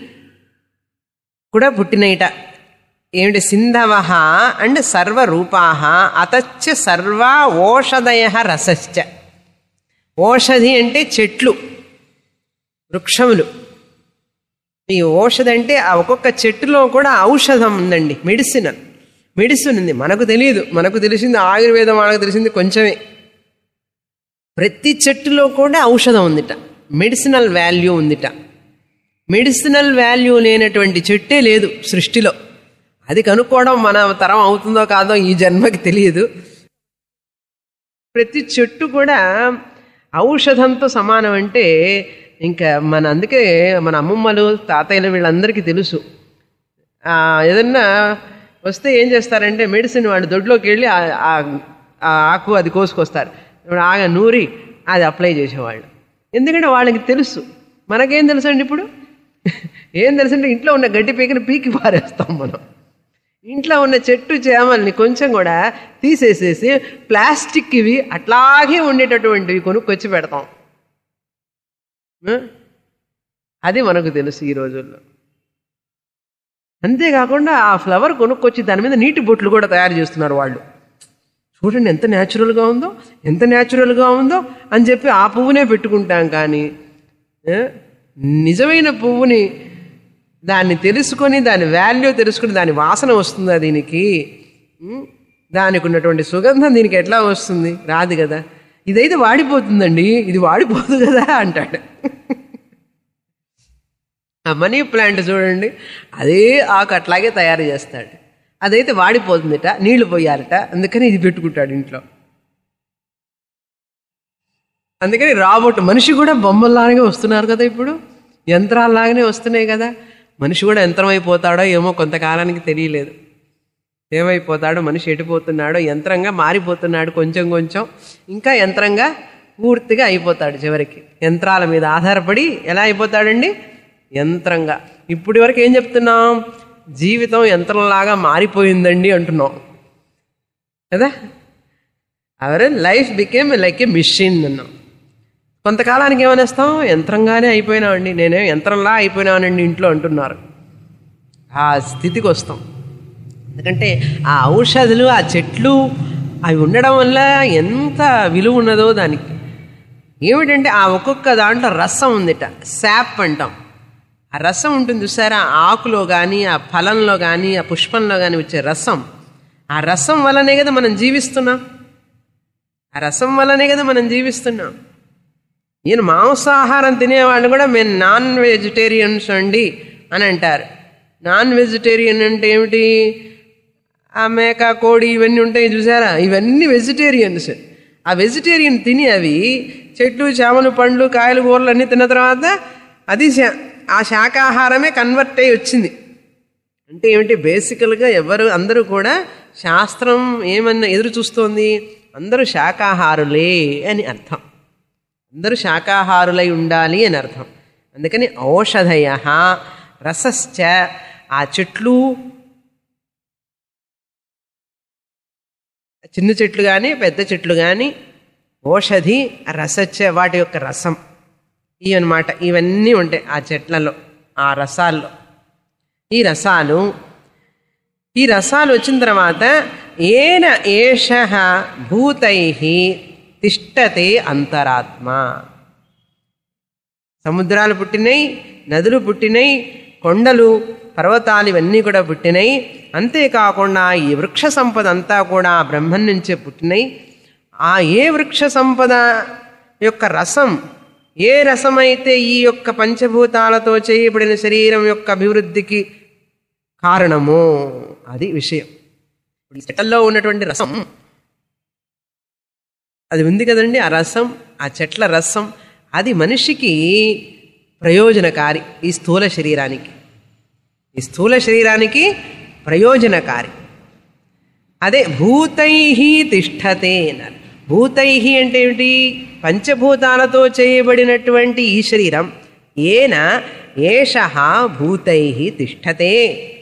కూడా పుట్టినయిట ఏమిటి సింధవ అండ్ సర్వరూపా అతచ్చ సర్వ ఓషధయ రసశ్చ ఓషధి అంటే చెట్లు వృక్షములు ఈ ఔషధ అంటే ఆ ఒక్కొక్క చెట్టులో కూడా ఔషధం ఉందండి మెడిసిన్ మెడిసిన్ ఉంది మనకు తెలియదు మనకు తెలిసింది ఆయుర్వేదం మనకు తెలిసింది కొంచెమే ప్రతి చెట్టులో కూడా ఔషధం ఉందిట మెడిసినల్ వాల్యూ ఉందిట మెడిసినల్ వాల్యూ లేనటువంటి చెట్టే లేదు సృష్టిలో అది కనుక్కోవడం మన తరం అవుతుందో కాదో ఈ జన్మకి తెలియదు ప్రతి చెట్టు కూడా ఔషధంతో సమానం అంటే ఇంకా మన అందుకే మన అమ్మమ్మలు తాతయ్యలు వీళ్ళందరికీ తెలుసు ఆ, ఏదన్నా వస్తే ఏం చేస్తారంటే మెడిసిన్ వాడు దొడ్లోకి వెళ్ళి ఆ- ఆ- ఆ ఆకు అది కోసుకొస్తారు ఇప్పుడు ఆగ నూరి అది అప్లై చేసేవాళ్ళు ఎందుకంటే వాళ్ళకి తెలుసు మనకేం తెలుసు అండి ఇప్పుడు ఏం తెలుసు అంటే ఇంట్లో ఉన్న గడ్డి పీకని పీకి పారేస్తాం మనం ఇంట్లో ఉన్న చెట్టు చేమల్ని కొంచెం కూడా తీసేసేసి ప్లాస్టిక్ ఇవి అట్లాగే ఉండేటటువంటివి కొనుక్కొచ్చి పెడతాం ఆ? అది మనకు తెలుసు ఈ రోజుల్లో అంతేకాకుండా ఆ ఫ్లవర్ కొనుక్కొచ్చి దాని మీద నీటి బొట్లు కూడా తయారు చేస్తున్నారు వాళ్ళు చూడండి ఎంత న్యాచురల్గా ఉందో ఎంత న్యాచురల్గా ఉందో అని చెప్పి ఆ పువ్వునే పెట్టుకుంటాం కానీ ఆ, నిజమైన పువ్వుని దాన్ని తెలుసుకొని దాని వాల్యూ తెలుసుకొని దాని వాసన వస్తుందా దీనికి ఉం? దానికి ఉన్నటువంటి సుగంధం దీనికి ఎట్లా వస్తుంది రాదు కదా ఇదైతే వాడిపోతుందండి ఇది వాడిపోదు కదా అంటాడు ఆ మనీ ప్లాంట్ చూడండి అదే ఆకు అట్లాగే తయారు చేస్తాడు అదైతే వాడిపోతుందట నీళ్లు పోయారట అందుకని ఇది పెట్టుకుంటాడు ఇంట్లో అందుకని రాబోట్ మనిషి కూడా బొమ్మల్లాగానే వస్తున్నారు కదా ఇప్పుడు యంత్రాల్లాగానే వస్తున్నాయి కదా మనిషి కూడా యంత్రం అయిపోతాడో ఏమో కొంతకాలానికి తెలియలేదు ఏమైపోతాడో మనిషి ఎటుపోతున్నాడో యంత్రంగా మారిపోతున్నాడు కొంచెం కొంచెం ఇంకా యంత్రంగా పూర్తిగా అయిపోతాడు చివరికి యంత్రాల మీద ఆధారపడి ఎలా అయిపోతాడండి యంత్రంగా ఇప్పటి వరకు ఏం చెప్తున్నాం జీవితం యంత్రంలాగా మారిపోయిందండి అంటున్నాం కదా our life became like a machine అన్నాం కొంతకాలానికి ఏమనేస్తాం యంత్రంగానే అయిపోయినామండి నేనే యంత్రంలా అయిపోయినానండి ఇంట్లో అంటున్నారు ఆ స్థితికి వస్తాం ఎందుకంటే ఆ ఔషధులు ఆ చెట్లు అవి ఉండడం వల్ల ఎంత విలువ ఉన్నదో దానికి ఏమిటంటే ఆ ఒక్కొక్క దాంట్లో రసం ఉందిట శాప్ అంటాం ఆ రసం ఉంటుంది చూసారా ఆ ఆకులో కానీ ఆ ఫలంలో కానీ ఆ పుష్పంలో కానీ వచ్చే రసం ఆ రసం వల్లనే కదా మనం జీవిస్తున్నాం ఆ రసం వల్లనే కదా మనం జీవిస్తున్నాం ఈయన మాంసాహారం తినేవాళ్ళు కూడా మేము నాన్ వెజిటేరియన్స్ అండి అని అంటారు నాన్ వెజిటేరియన్ అంటే ఏమిటి ఆ మేక కోడి ఇవన్నీ ఉంటాయి చూసారా ఇవన్నీ వెజిటేరియన్స్ ఆ వెజిటేరియన్ తిని అవి చెట్లు చేమలు పండ్లు కాయలు కూరలు అన్నీ తిన్న తర్వాత అది శా- ఆ శాకాహారమే కన్వర్ట్ అయ్యి వచ్చింది అంటే ఏమిటి బేసికల్గా ఎవరు అందరూ కూడా శాస్త్రం ఏమన్నా ఎదురు చూస్తోంది అందరూ శాకాహారులే అని అర్థం అందరూ శాకాహారులై ఉండాలి అని అర్థం అందుకని ఔషధయ రసశ్చ ఆ చెట్లు చిన్న చెట్లు కానీ పెద్ద చెట్లు కానీ ఔషధి రసచ్చ వాటి యొక్క రసం ఇవి అన్నమాట ఇవన్నీ ఉంటాయి ఆ చెట్లలో ఆ రసాల్లో ఈ రసాలు ఈ రసాలు వచ్చిన తర్వాత ఏన ఏష భూతై తిష్టతే అంతరాత్మ సముద్రాలు పుట్టినాయి నదులు పుట్టినాయి కొండలు పర్వతాలు ఇవన్నీ కూడా పుట్టినాయి అంతేకాకుండా ఈ వృక్ష సంపద అంతా కూడా బ్రహ్మం నుంచే పుట్టినాయి ఆ ఏ వృక్ష సంపద యొక్క రసం ఏ రసమైతే ఈ యొక్క పంచభూతాలతో చేయబడిన శరీరం యొక్క అభివృద్ధికి కారణము అది విషయం ఇప్పుడు ఈ చెట్లలో ఉన్నటువంటి రసం అది ఉంది కదండి ఆ రసం ఆ చెట్ల రసం అది మనిషికి ప్రయోజనకారి ఈ స్థూల శరీరానికి ఈ స్థూల శరీరానికి ప్రయోజనకారి అదే భూతై తిష్టతే అన్నారు భూతై అంటే ఏమిటి పంచభూతాలతో చేయబడినటువంటి ఈ శరీరం ఏన ఏష భూతై తిష్టతే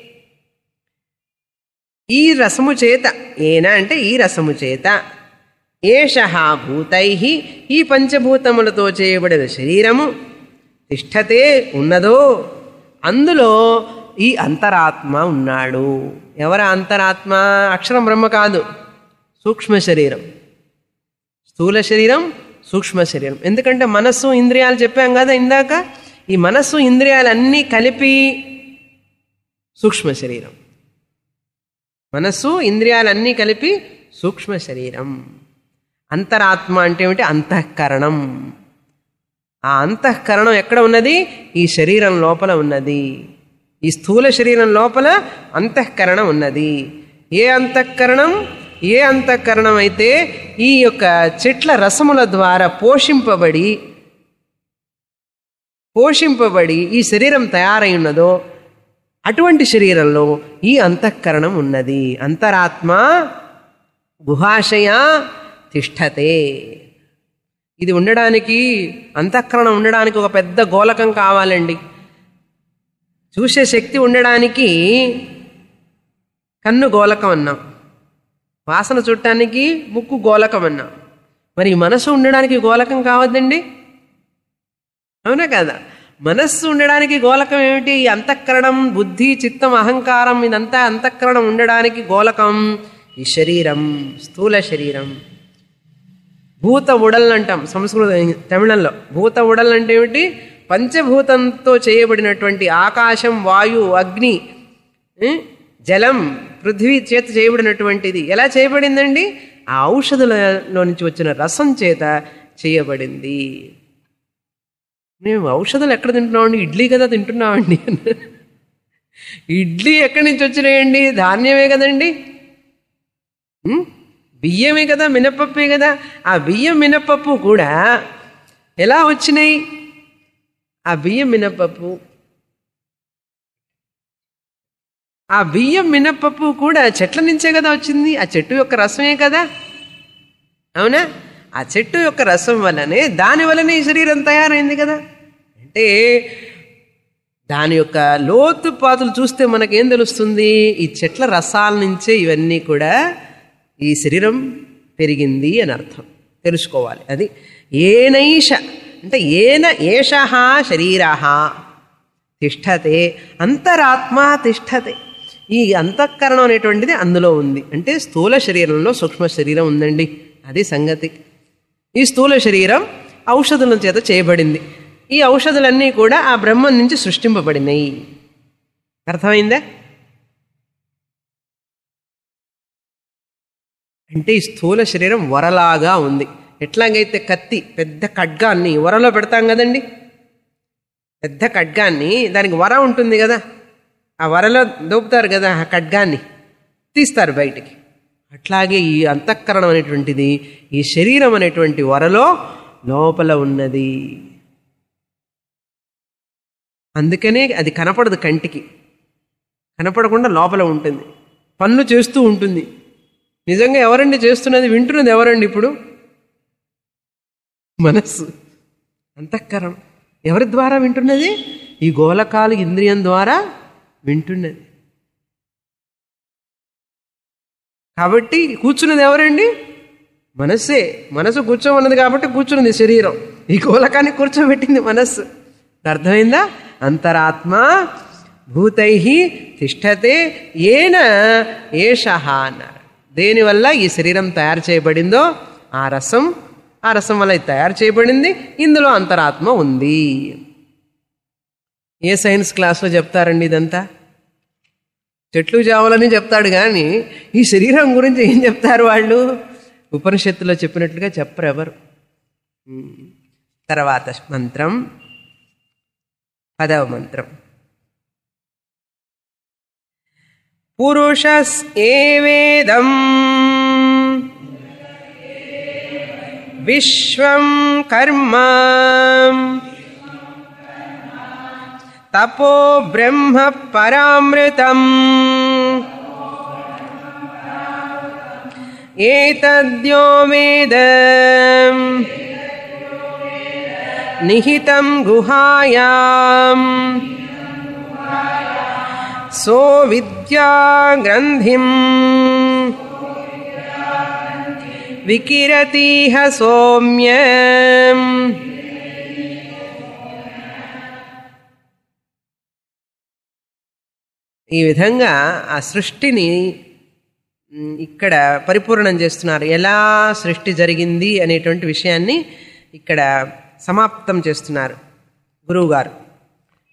ఈ రసము చేత ఏన అంటే ఈ రసము చేత ఏష భూతై ఈ పంచభూతములతో చేయబడిన శరీరము తిష్టతే ఉన్నదో అందులో ఈ అంతరాత్మ ఉన్నాడు ఎవర అంతరాత్మ అక్షరం బ్రహ్మ కాదు సూక్ష్మ శరీరం స్థూల శరీరం సూక్ష్మ శరీరం ఎందుకంటే మనస్సు ఇంద్రియాలు చెప్పాం కదా ఇందాక ఈ మనస్సు ఇంద్రియాలన్నీ కలిపి సూక్ష్మ శరీరం మనస్సు ఇంద్రియాలన్నీ కలిపి సూక్ష్మ శరీరం అంతరాత్మ అంటే ఏమిటి అంతఃకరణం ఆ అంతఃకరణం ఎక్కడ ఉన్నది ఈ శరీరం లోపల ఉన్నది ఈ స్థూల శరీరం లోపల అంతఃకరణం ఉన్నది ఏ అంతఃకరణం ఏ అంతఃకరణం అయితే ఈ యొక్క చెట్ల రసముల ద్వారా పోషింపబడి పోషింపబడి ఈ శరీరం తయారై ఉన్నదో అటువంటి శరీరంలో ఈ అంతఃకరణం ఉన్నది అంతరాత్మ గుహాశయ తిష్టతే ఇది ఉండడానికి అంతఃకరణం ఉండడానికి ఒక పెద్ద గోలకం కావాలండి చూసే శక్తి ఉండడానికి కన్ను గోలకం అన్నాం వాసన చుట్టానికి ముక్కు గోలకం అన్నాం మరి ఈ మనసు ఉండడానికి గోలకం కావద్దండి అవునా కదా మనస్సు ఉండడానికి గోలకం ఏమిటి ఈ అంతఃకరణం బుద్ధి చిత్తం అహంకారం ఇదంతా అంతఃకరణం ఉండడానికి గోలకం ఈ శరీరం స్థూల శరీరం భూత ఉడల్ అంటాం సంస్కృత తమిళంలో భూత ఉడల్ అంటే ఏమిటి పంచభూతంతో చేయబడినటువంటి ఆకాశం వాయు అగ్ని ఏ, జలం పృథ్వీ చేత చేయబడినటువంటిది ఎలా చేయబడిందండి ఆ ఔషధులలో నుంచి వచ్చిన రసం చేత చేయబడింది మేము ఔషధాలు ఎక్కడ తింటున్నామండి ఇడ్లీ కదా తింటున్నామండి ఇడ్లీ ఎక్కడి నుంచి వచ్చినాయండి ధాన్యమే కదండి ఉం? బియ్యమే కదా మినపప్పే కదా ఆ బియ్యం మినపప్పు కూడా ఎలా వచ్చినాయి ఆ బియ్యం మినపప్పు ఆ బియ్యం మినపప్పు కూడా చెట్ల నుంచే కదా వచ్చింది ఆ చెట్టు యొక్క రసమే కదా అవునా ఆ చెట్టు యొక్క రసం వల్లనే దాని వల్లనే ఈ శరీరం తయారైంది కదా అంటే దాని యొక్క లోతు పాతులు చూస్తే మనకేం తెలుస్తుంది ఈ చెట్ల రసాల నుంచే ఇవన్నీ కూడా ఈ శరీరం పెరిగింది అని అర్థం తెలుసుకోవాలి అది ఏనైష అంటే ఏన ఏష శరీర తిష్టతే అంతరాత్మ తిష్టతే ఈ అంతఃకరణం అనేటువంటిది అందులో ఉంది అంటే స్థూల శరీరంలో సూక్ష్మ శరీరం ఉందండి అది సంగతి ఈ స్థూల శరీరం ఔషధుల చేత చేయబడింది ఈ ఔషధులన్నీ కూడా ఆ బ్రహ్మం నుంచి సృష్టింపబడినాయి అర్థమైందా అంటే ఈ స్థూల శరీరం వరలాగా ఉంది ఎట్లాగైతే కత్తి పెద్ద ఖడ్గాన్ని వరలో పెడతాం కదండి పెద్ద ఖడ్గాన్ని దానికి వర ఉంటుంది కదా ఆ వరలో దోపుతారు కదా ఆ ఖడ్గాన్ని తీస్తారు బయటికి అట్లాగే ఈ అంతఃకరణం అనేటువంటిది ఈ శరీరం అనేటువంటి వరలో లోపల ఉన్నది అందుకనే అది కనపడదు కంటికి కనపడకుండా లోపల ఉంటుంది పనులు చేస్తూ ఉంటుంది నిజంగా ఎవరండి చేస్తున్నది వింటున్నది ఎవరండి ఇప్పుడు మనస్సు అంతఃకరణం ఎవరి ద్వారా వింటున్నది ఈ గోలకాలు ఇంద్రియం ద్వారా వింటున్నది కాబట్టి కూర్చున్నది ఎవరండి మనస్సే మనసు కూర్చోమన్నది కాబట్టి కూర్చున్నది శరీరం ఈ గోలకాన్ని కూర్చోబెట్టింది మనస్సు అర్థమైందా అంతరాత్మ భూతై తిష్టతే ఏన ఏష అన్నారు దేనివల్ల ఈ శరీరం తయారు చేయబడిందో ఆ రసం ఆ రసం వల్ల ఇది తయారు చేయబడింది ఇందులో అంతరాత్మ ఉంది ఏ సైన్స్ క్లాస్లో చెప్తారండి ఇదంతా చెట్లు చావాలని చెప్తాడు కానీ ఈ శరీరం గురించి ఏం చెప్తారు వాళ్ళు ఉపనిషత్తులో చెప్పినట్లుగా చెప్పరు ఎవరు ఉమ్. తర్వాత మంత్రం పదవ మంత్రం పురుషస్ ఏవేదం విశ్వం కర్మ తపో బ్రహ్మ పరామృతం ఏతద్యో వేద నిహితం గుహాయాం సో విద్యా గ్రంథిం వికిరతీహ సౌమ్యం ఈ విధంగా ఆ సృష్టిని మ్, ఇక్కడ పరిపూర్ణం చేస్తున్నారు ఎలా సృష్టి జరిగింది అనేటువంటి విషయాన్ని ఇక్కడ సమాప్తం చేస్తున్నారు గురువుగారు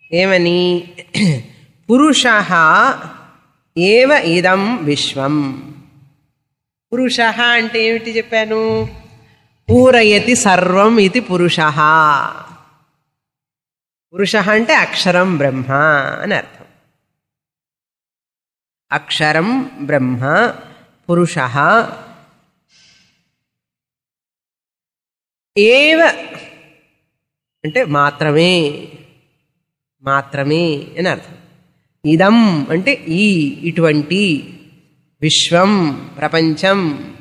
ఏమని పురుష ఏవ ఇదం విశ్వం పురుష అంటే ఏమిటి చెప్పాను పూరయతి సర్వం ఇది పురుష పురుష అంటే అక్షరం బ్రహ్మ అని అర్థం అక్షరం బ్రహ్మ పురుష ఏవ అంటే మాత్రమే మాత్రమే అని అర్థం ఇదం అంటే ఈ ఇటువంటి విశ్వం ప్రపంచం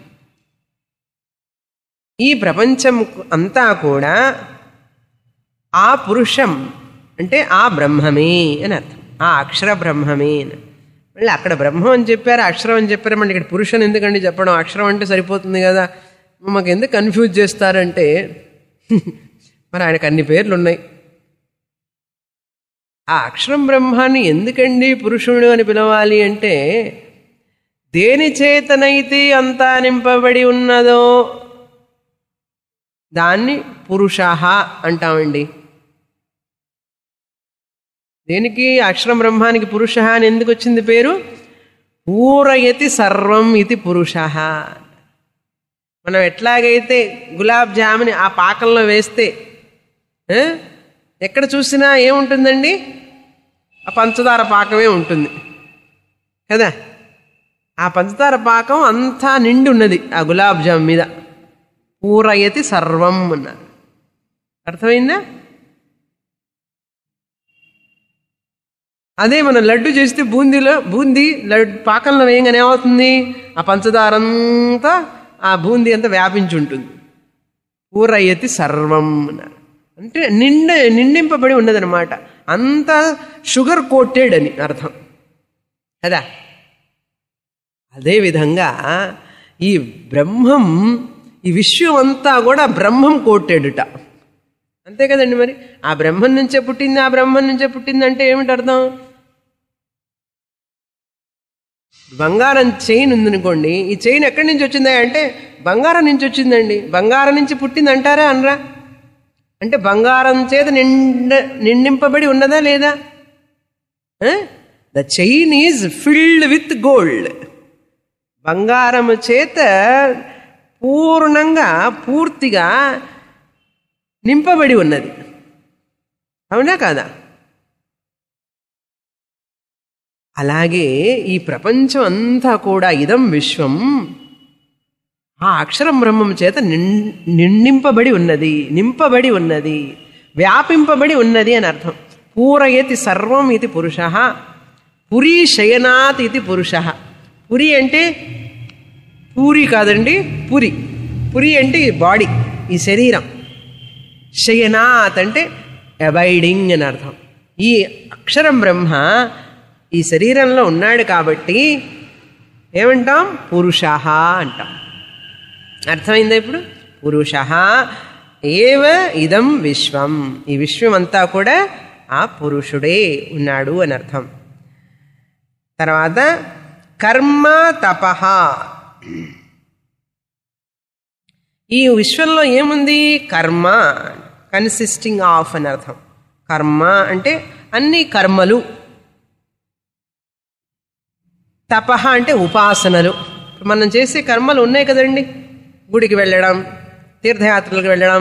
ఈ ప్రపంచం అంతా కూడా ఆ పురుషం అంటే ఆ బ్రహ్మమే అని అర్థం ఆ అక్షర బ్రహ్మమే అని మళ్ళీ అక్కడ బ్రహ్మం అని చెప్పారు అక్షరం అని చెప్పారు మళ్ళీ ఇక్కడ పురుషుని ఎందుకండి చెప్పడం అక్షరం అంటే సరిపోతుంది కదా మాకు ఎందుకు కన్ఫ్యూజ్ చేస్తారంటే మరి ఆయనకు అన్ని పేర్లు ఉన్నాయి ఆ అక్షరం బ్రహ్మాన్ని ఎందుకండి పురుషుడు అని పిలవాలి అంటే దేని చేతనైతే అంతా నింపబడి ఉన్నదో దాన్ని పురుష అంటామండి దేనికి అక్షరం బ్రహ్మానికి పురుష అని ఎందుకు వచ్చింది పేరు పూరయతి సర్వం ఇది పురుష మనం ఎట్లాగైతే గులాబ్ జాముని ఆ పాకంలో వేస్తే ఆ, ఎక్కడ చూసినా ఏముంటుందండి ఆ పంచదార పాకమే ఉంటుంది కదా ఆ పంచదార పాకం అంతా నిండి ఉన్నది ఆ గులాబ్ జామ్ మీద పూరయతి సర్వం అన్నారు అర్థమైందా అదే మనం లడ్డు చేస్తే బూందీలో బూందీ లడ్డు పాకంలో వేయంగానే ఏమవుతుంది ఆ పంచదార అంతా ఆ బూందీ అంతా వ్యాపించి ఉంటుంది పూరయతి సర్వం అన్నారు అంటే నిండ నిండింపబడి ఉన్నదనమాట అంత షుగర్ కోటెడ్ అని అర్థం కదా అదేవిధంగా ఈ బ్రహ్మం ఈ విశ్వం అంతా కూడా బ్రహ్మం కోటెడుట అంతే కదండి మరి ఆ బ్రహ్మం నుంచే పుట్టింది ఆ బ్రహ్మం నుంచే పుట్టింది అంటే ఏమిటి అర్థం బంగారం చైన్ ఉందనుకోండి ఈ చైన్ ఎక్కడి నుంచి వచ్చిందా అంటే బంగారం నుంచి వచ్చిందండి బంగారం నుంచి పుట్టింది అంటారా అనరా అంటే బంగారం చేత నిండ నిండింపబడి ఉన్నదా లేదా the chain is filled with gold బంగారము చేత పూర్ణంగా పూర్తిగా నింపబడి ఉన్నది అవునా కాదా అలాగే ఈ ప్రపంచం అంతా కూడా ఇదం విశ్వం ఆ అక్షరం బ్రహ్మం చేత నిం- నిండింపబడి ఉన్నది నింపబడి ఉన్నది వ్యాపింపబడి ఉన్నది అని అర్థం పూరయతి సర్వం ఇది పురుష పురీ శయనాత్ ఇది పురుష పురి అంటే పూరి కాదండి పురి పురి అంటే ఈ బాడీ ఈ శరీరం శయనాత్ అంటే అబైడింగ్ అని అర్థం ఈ అక్షరం బ్రహ్మ ఈ శరీరంలో ఉన్నాడు కాబట్టి ఏమంటాం పురుష అంటాం అర్థమైందా ఇప్పుడు పురుష ఏవ ఇదం విశ్వం ఈ విశ్వం అంతా కూడా ఆ పురుషుడే ఉన్నాడు అని అర్థం తర్వాత కర్మ తపహ ఈ విశ్వంలో ఏముంది కర్మ కన్సిస్టింగ్ ఆఫ్ అని అర్థం కర్మ అంటే అన్ని కర్మలు తపహ అంటే ఉపాసనలు మనం చేసే కర్మలు ఉన్నాయి కదండి గుడికి వెళ్ళడం తీర్థయాత్రలకు వెళ్ళడం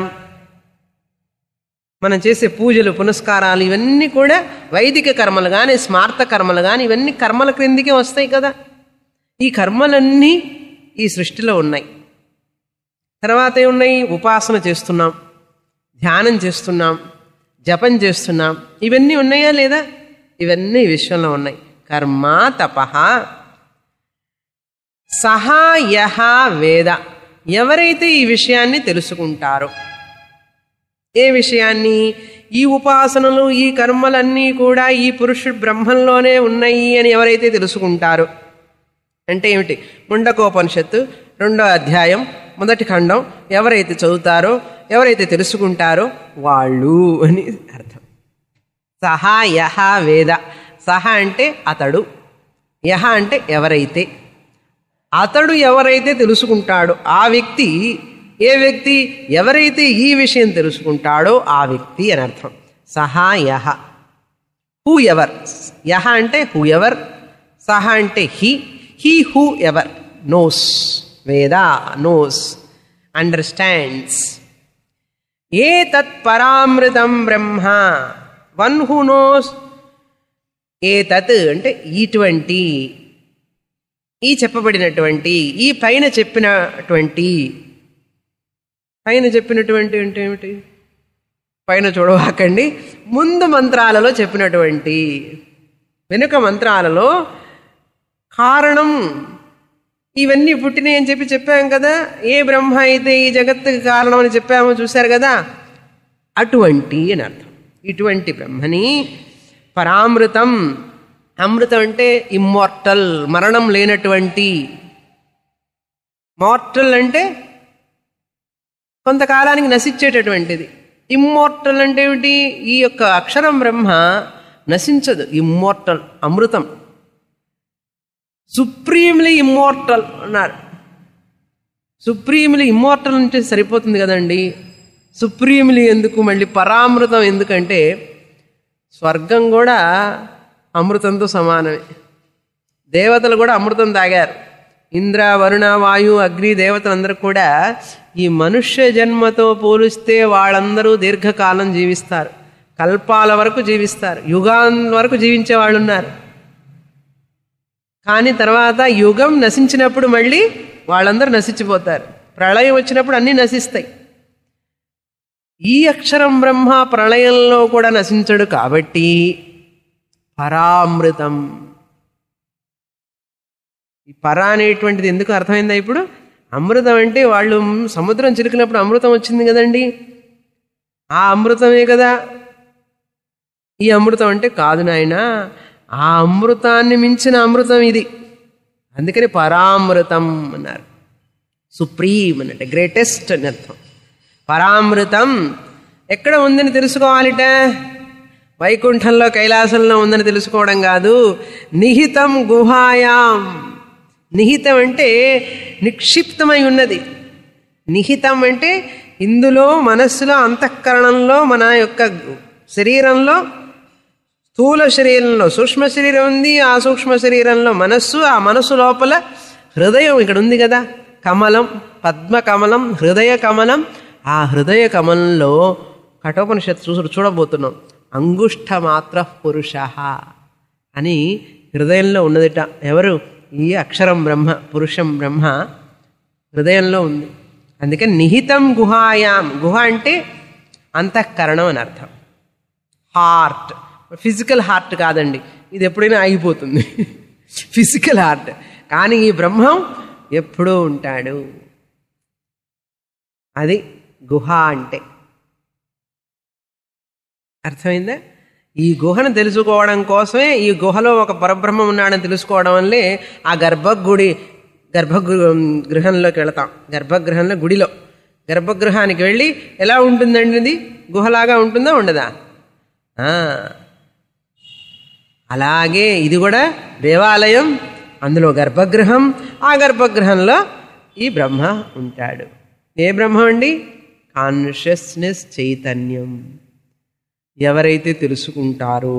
మనం చేసే పూజలు పునస్కారాలు ఇవన్నీ కూడా వైదిక కర్మలు కానీ స్మార్త కర్మలు కానీ ఇవన్నీ కర్మల క్రిందికే వస్తాయి కదా ఈ కర్మలన్నీ ఈ సృష్టిలో ఉన్నాయి తర్వాత ఏమున్నాయి ఉపాసన చేస్తున్నాం ధ్యానం చేస్తున్నాం జపం చేస్తున్నాం ఇవన్నీ ఉన్నాయా లేదా ఇవన్నీ ఈ విశ్వంలో ఉన్నాయి కర్మ తపహ సహా యహ వేద ఎవరైతే ఈ విషయాన్ని తెలుసుకుంటారో ఏ విషయాన్ని ఈ ఉపాసనలు ఈ కర్మలన్నీ కూడా ఈ పురుషుడు బ్రహ్మంలోనే ఉన్నాయి అని ఎవరైతే తెలుసుకుంటారో అంటే ఏమిటి ముండకోపనిషత్తు రెండో అధ్యాయం మొదటి ఖండం ఎవరైతే చదువుతారో ఎవరైతే తెలుసుకుంటారో వాళ్ళు అని అర్థం సహా యహ వేద సహ అంటే అతడు యహ అంటే ఎవరైతే అతడు ఎవరైతే తెలుసుకుంటాడో ఆ వ్యక్తి ఏ వ్యక్తి ఎవరైతే ఈ విషయం తెలుసుకుంటాడో ఆ వ్యక్తి అని అర్థం సహా యహ హూ ఎవర్ యహ అంటే హూ ఎవర్ సహ అంటే he he whoever knows Veda knows understands ఏ తత్ పరామృతం బ్రహ్మ వన్ హూ నోస్ ఏ తత్ అంటే ఇటువంటి ఈ చెప్పబడినటువంటి ఈ పైన చెప్పినటువంటి పైన చెప్పినటువంటి అంటే ఏమిటి పైన చూడవాకండి ముందు మంత్రాలలో చెప్పినటువంటి వెనుక మంత్రాలలో కారణం ఇవన్నీ పుట్టినాయి అని చెప్పి చెప్పాం కదా ఏ బ్రహ్మ అయితే ఈ జగత్తుకి కారణం అని చెప్పామో చూశారు కదా అటువంటి అని అర్థం ఇటువంటి బ్రహ్మని పరామృతం అమృతం అంటే ఇమ్మోర్టల్ మరణం లేనటువంటి మార్టల్ అంటే కొంతకాలానికి నశించేటటువంటిది ఇమ్మోర్టల్ అంటే ఏమిటి ఈ యొక్క అక్షరం బ్రహ్మ నశించదు ఇమ్మోర్టల్ అమృతం సుప్రీంలీ ఇమ్మోర్టల్ అన్నారు సుప్రీంలీ ఇమ్మోర్టల్ అంటే సరిపోతుంది కదండి సుప్రీంలీ ఎందుకు మళ్ళీ పరామృతం ఎందుకంటే స్వర్గం కూడా అమృతంతో సమానమే దేవతలు కూడా అమృతం తాగారు ఇంద్ర వరుణ వాయు అగ్ని దేవతలందరూ కూడా ఈ మనుష్య జన్మతో పోలిస్తే వాళ్ళందరూ దీర్ఘకాలం జీవిస్తారు కల్పాల వరకు జీవిస్తారు యుగాన్ వరకు జీవించే వాళ్ళు ఉన్నారు కానీ తర్వాత యుగం నశించినప్పుడు మళ్ళీ వాళ్ళందరూ నశించిపోతారు ప్రళయం వచ్చినప్పుడు అన్నీ నశిస్తాయి ఈ అక్షరం బ్రహ్మ ప్రళయంలో కూడా నశించడు కాబట్టి పరామృతం ఈ పర అనేటువంటిది ఎందుకు అర్థమైందా ఇప్పుడు అమృతం అంటే వాళ్ళు సముద్రం చిరికినప్పుడు అమృతం వచ్చింది కదండి ఆ అమృతమే కదా ఈ అమృతం అంటే కాదు నాయన ఆ అమృతాన్ని మించిన అమృతం ఇది అందుకని పరామృతం అన్నారు సుప్రీం అన్నట్టు గ్రేటెస్ట్ అని అర్థం పరామృతం ఎక్కడ ఉందని తెలుసుకోవాలిట వైకుంఠంలో కైలాసంలో ఉందని తెలుసుకోవడం కాదు నిహితం గుహాయాం నిహితం అంటే నిక్షిప్తమై ఉన్నది నిహితం అంటే ఇందులో మనస్సులో అంతఃకరణంలో మన యొక్క శరీరంలో స్థూల శరీరంలో సూక్ష్మ శరీరం ఉంది ఆ సూక్ష్మ శరీరంలో మనస్సు ఆ మనస్సు లోపల హృదయం ఇక్కడ ఉంది కదా కమలం పద్మ కమలం హృదయ కమలం ఆ హృదయ కమలంలో కఠోపనిషత్తు చూసు చూడబోతున్నాం అంగుష్ట మాత్ర పురుష అని హృదయంలో ఉన్నదిట ఎవరు ఈ అక్షరం బ్రహ్మ పురుషం బ్రహ్మ హృదయంలో ఉంది అందుకని నిహితం గుహాయాం గుహ అంటే అంతఃకరణం అని అర్థం హార్ట్ ఫిజికల్ హార్ట్ కాదండి ఇది ఎప్పుడైనా ఆగిపోతుంది ఫిజికల్ హార్ట్ కానీ ఈ బ్రహ్మం ఎప్పుడూ ఉంటాడు అది గుహ అంటే అర్థమైందా ఈ గుహను తెలుసుకోవడం కోసమే ఈ గుహలో ఒక పరబ్రహ్మం ఉన్నాడని తెలుసుకోవడం వల్లే ఆ గర్భగుడి గర్భగృ గృహంలోకి వెళతాం గర్భగృహంలో గుడిలో గర్భగృహానికి వెళ్ళి ఎలా ఉంటుందండి ఇది గుహలాగా ఉంటుందా ఉండదా ఆ, అలాగే ఇది కూడా దేవాలయం అందులో గర్భగృహం ఆ గర్భగృహంలో ఈ బ్రహ్మ ఉంటాడు ఏ బ్రహ్మ అండి కాన్షియస్నెస్ చైతన్యం ఎవరైతే తెలుసుకుంటారో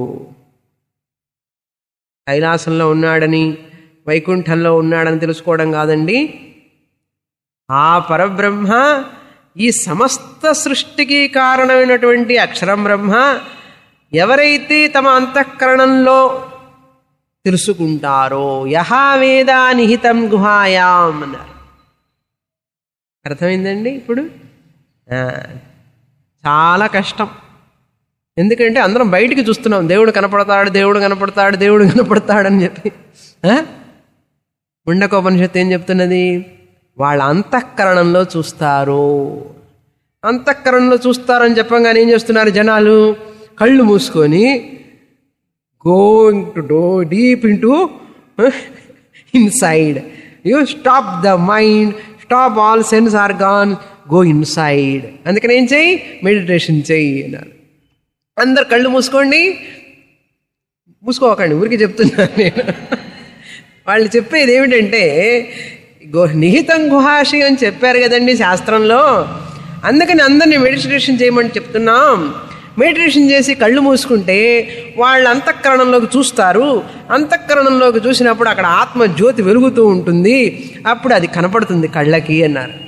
కైలాసంలో ఉన్నాడని వైకుంఠంలో ఉన్నాడని తెలుసుకోవడం కాదండి ఆ పరబ్రహ్మ ఈ సమస్త సృష్టికి కారణమైనటువంటి అక్షరం బ్రహ్మ ఎవరైతే తమ అంతఃకరణంలో తెలుసుకుంటారో యహా వేదా నిహితం గుహాయాం అన్నారు అర్థమైందండి ఇప్పుడు ఆ, చాలా కష్టం ఎందుకంటే అందరం బయటికి చూస్తున్నాం దేవుడు కనపడతాడు దేవుడు కనపడతాడు దేవుడు కనపడతాడని చెప్పి ఆ? ముండకోపనిషత్తు ఏం చెప్తున్నది వాళ్ళ అంతఃకరణంలో చూస్తారు అంతఃకరణంలో చూస్తారని చెప్పంగానే ఏం చేస్తున్నారు జనాలు కళ్ళు మూసుకొని going to do deep into inside you stop the mind stop all sense are gone go inside అందుకని ఏం చెయ్యి మెడిటేషన్ చెయ్యి అన్నారు అందరు కళ్ళు మూసుకోండి మూసుకోకండి ఊరికి చెప్తున్నాను నేను వాళ్ళు చెప్పేది ఏమిటంటే గో నిహితం గుహాషి అని చెప్పారు కదండి శాస్త్రంలో అందుకని అందరినీ మెడిటేషన్ చేయమని చెప్తున్నాం మెడిటేషన్ చేసి కళ్ళు మూసుకుంటే వాళ్ళ అంతఃకరణంలోకి చూస్తారు అంతఃకరణంలోకి చూసినప్పుడు అక్కడ ఆత్మ జ్యోతి వెలుగుతూ ఉంటుంది అప్పుడు అది కనపడుతుంది కళ్ళకి అన్నారు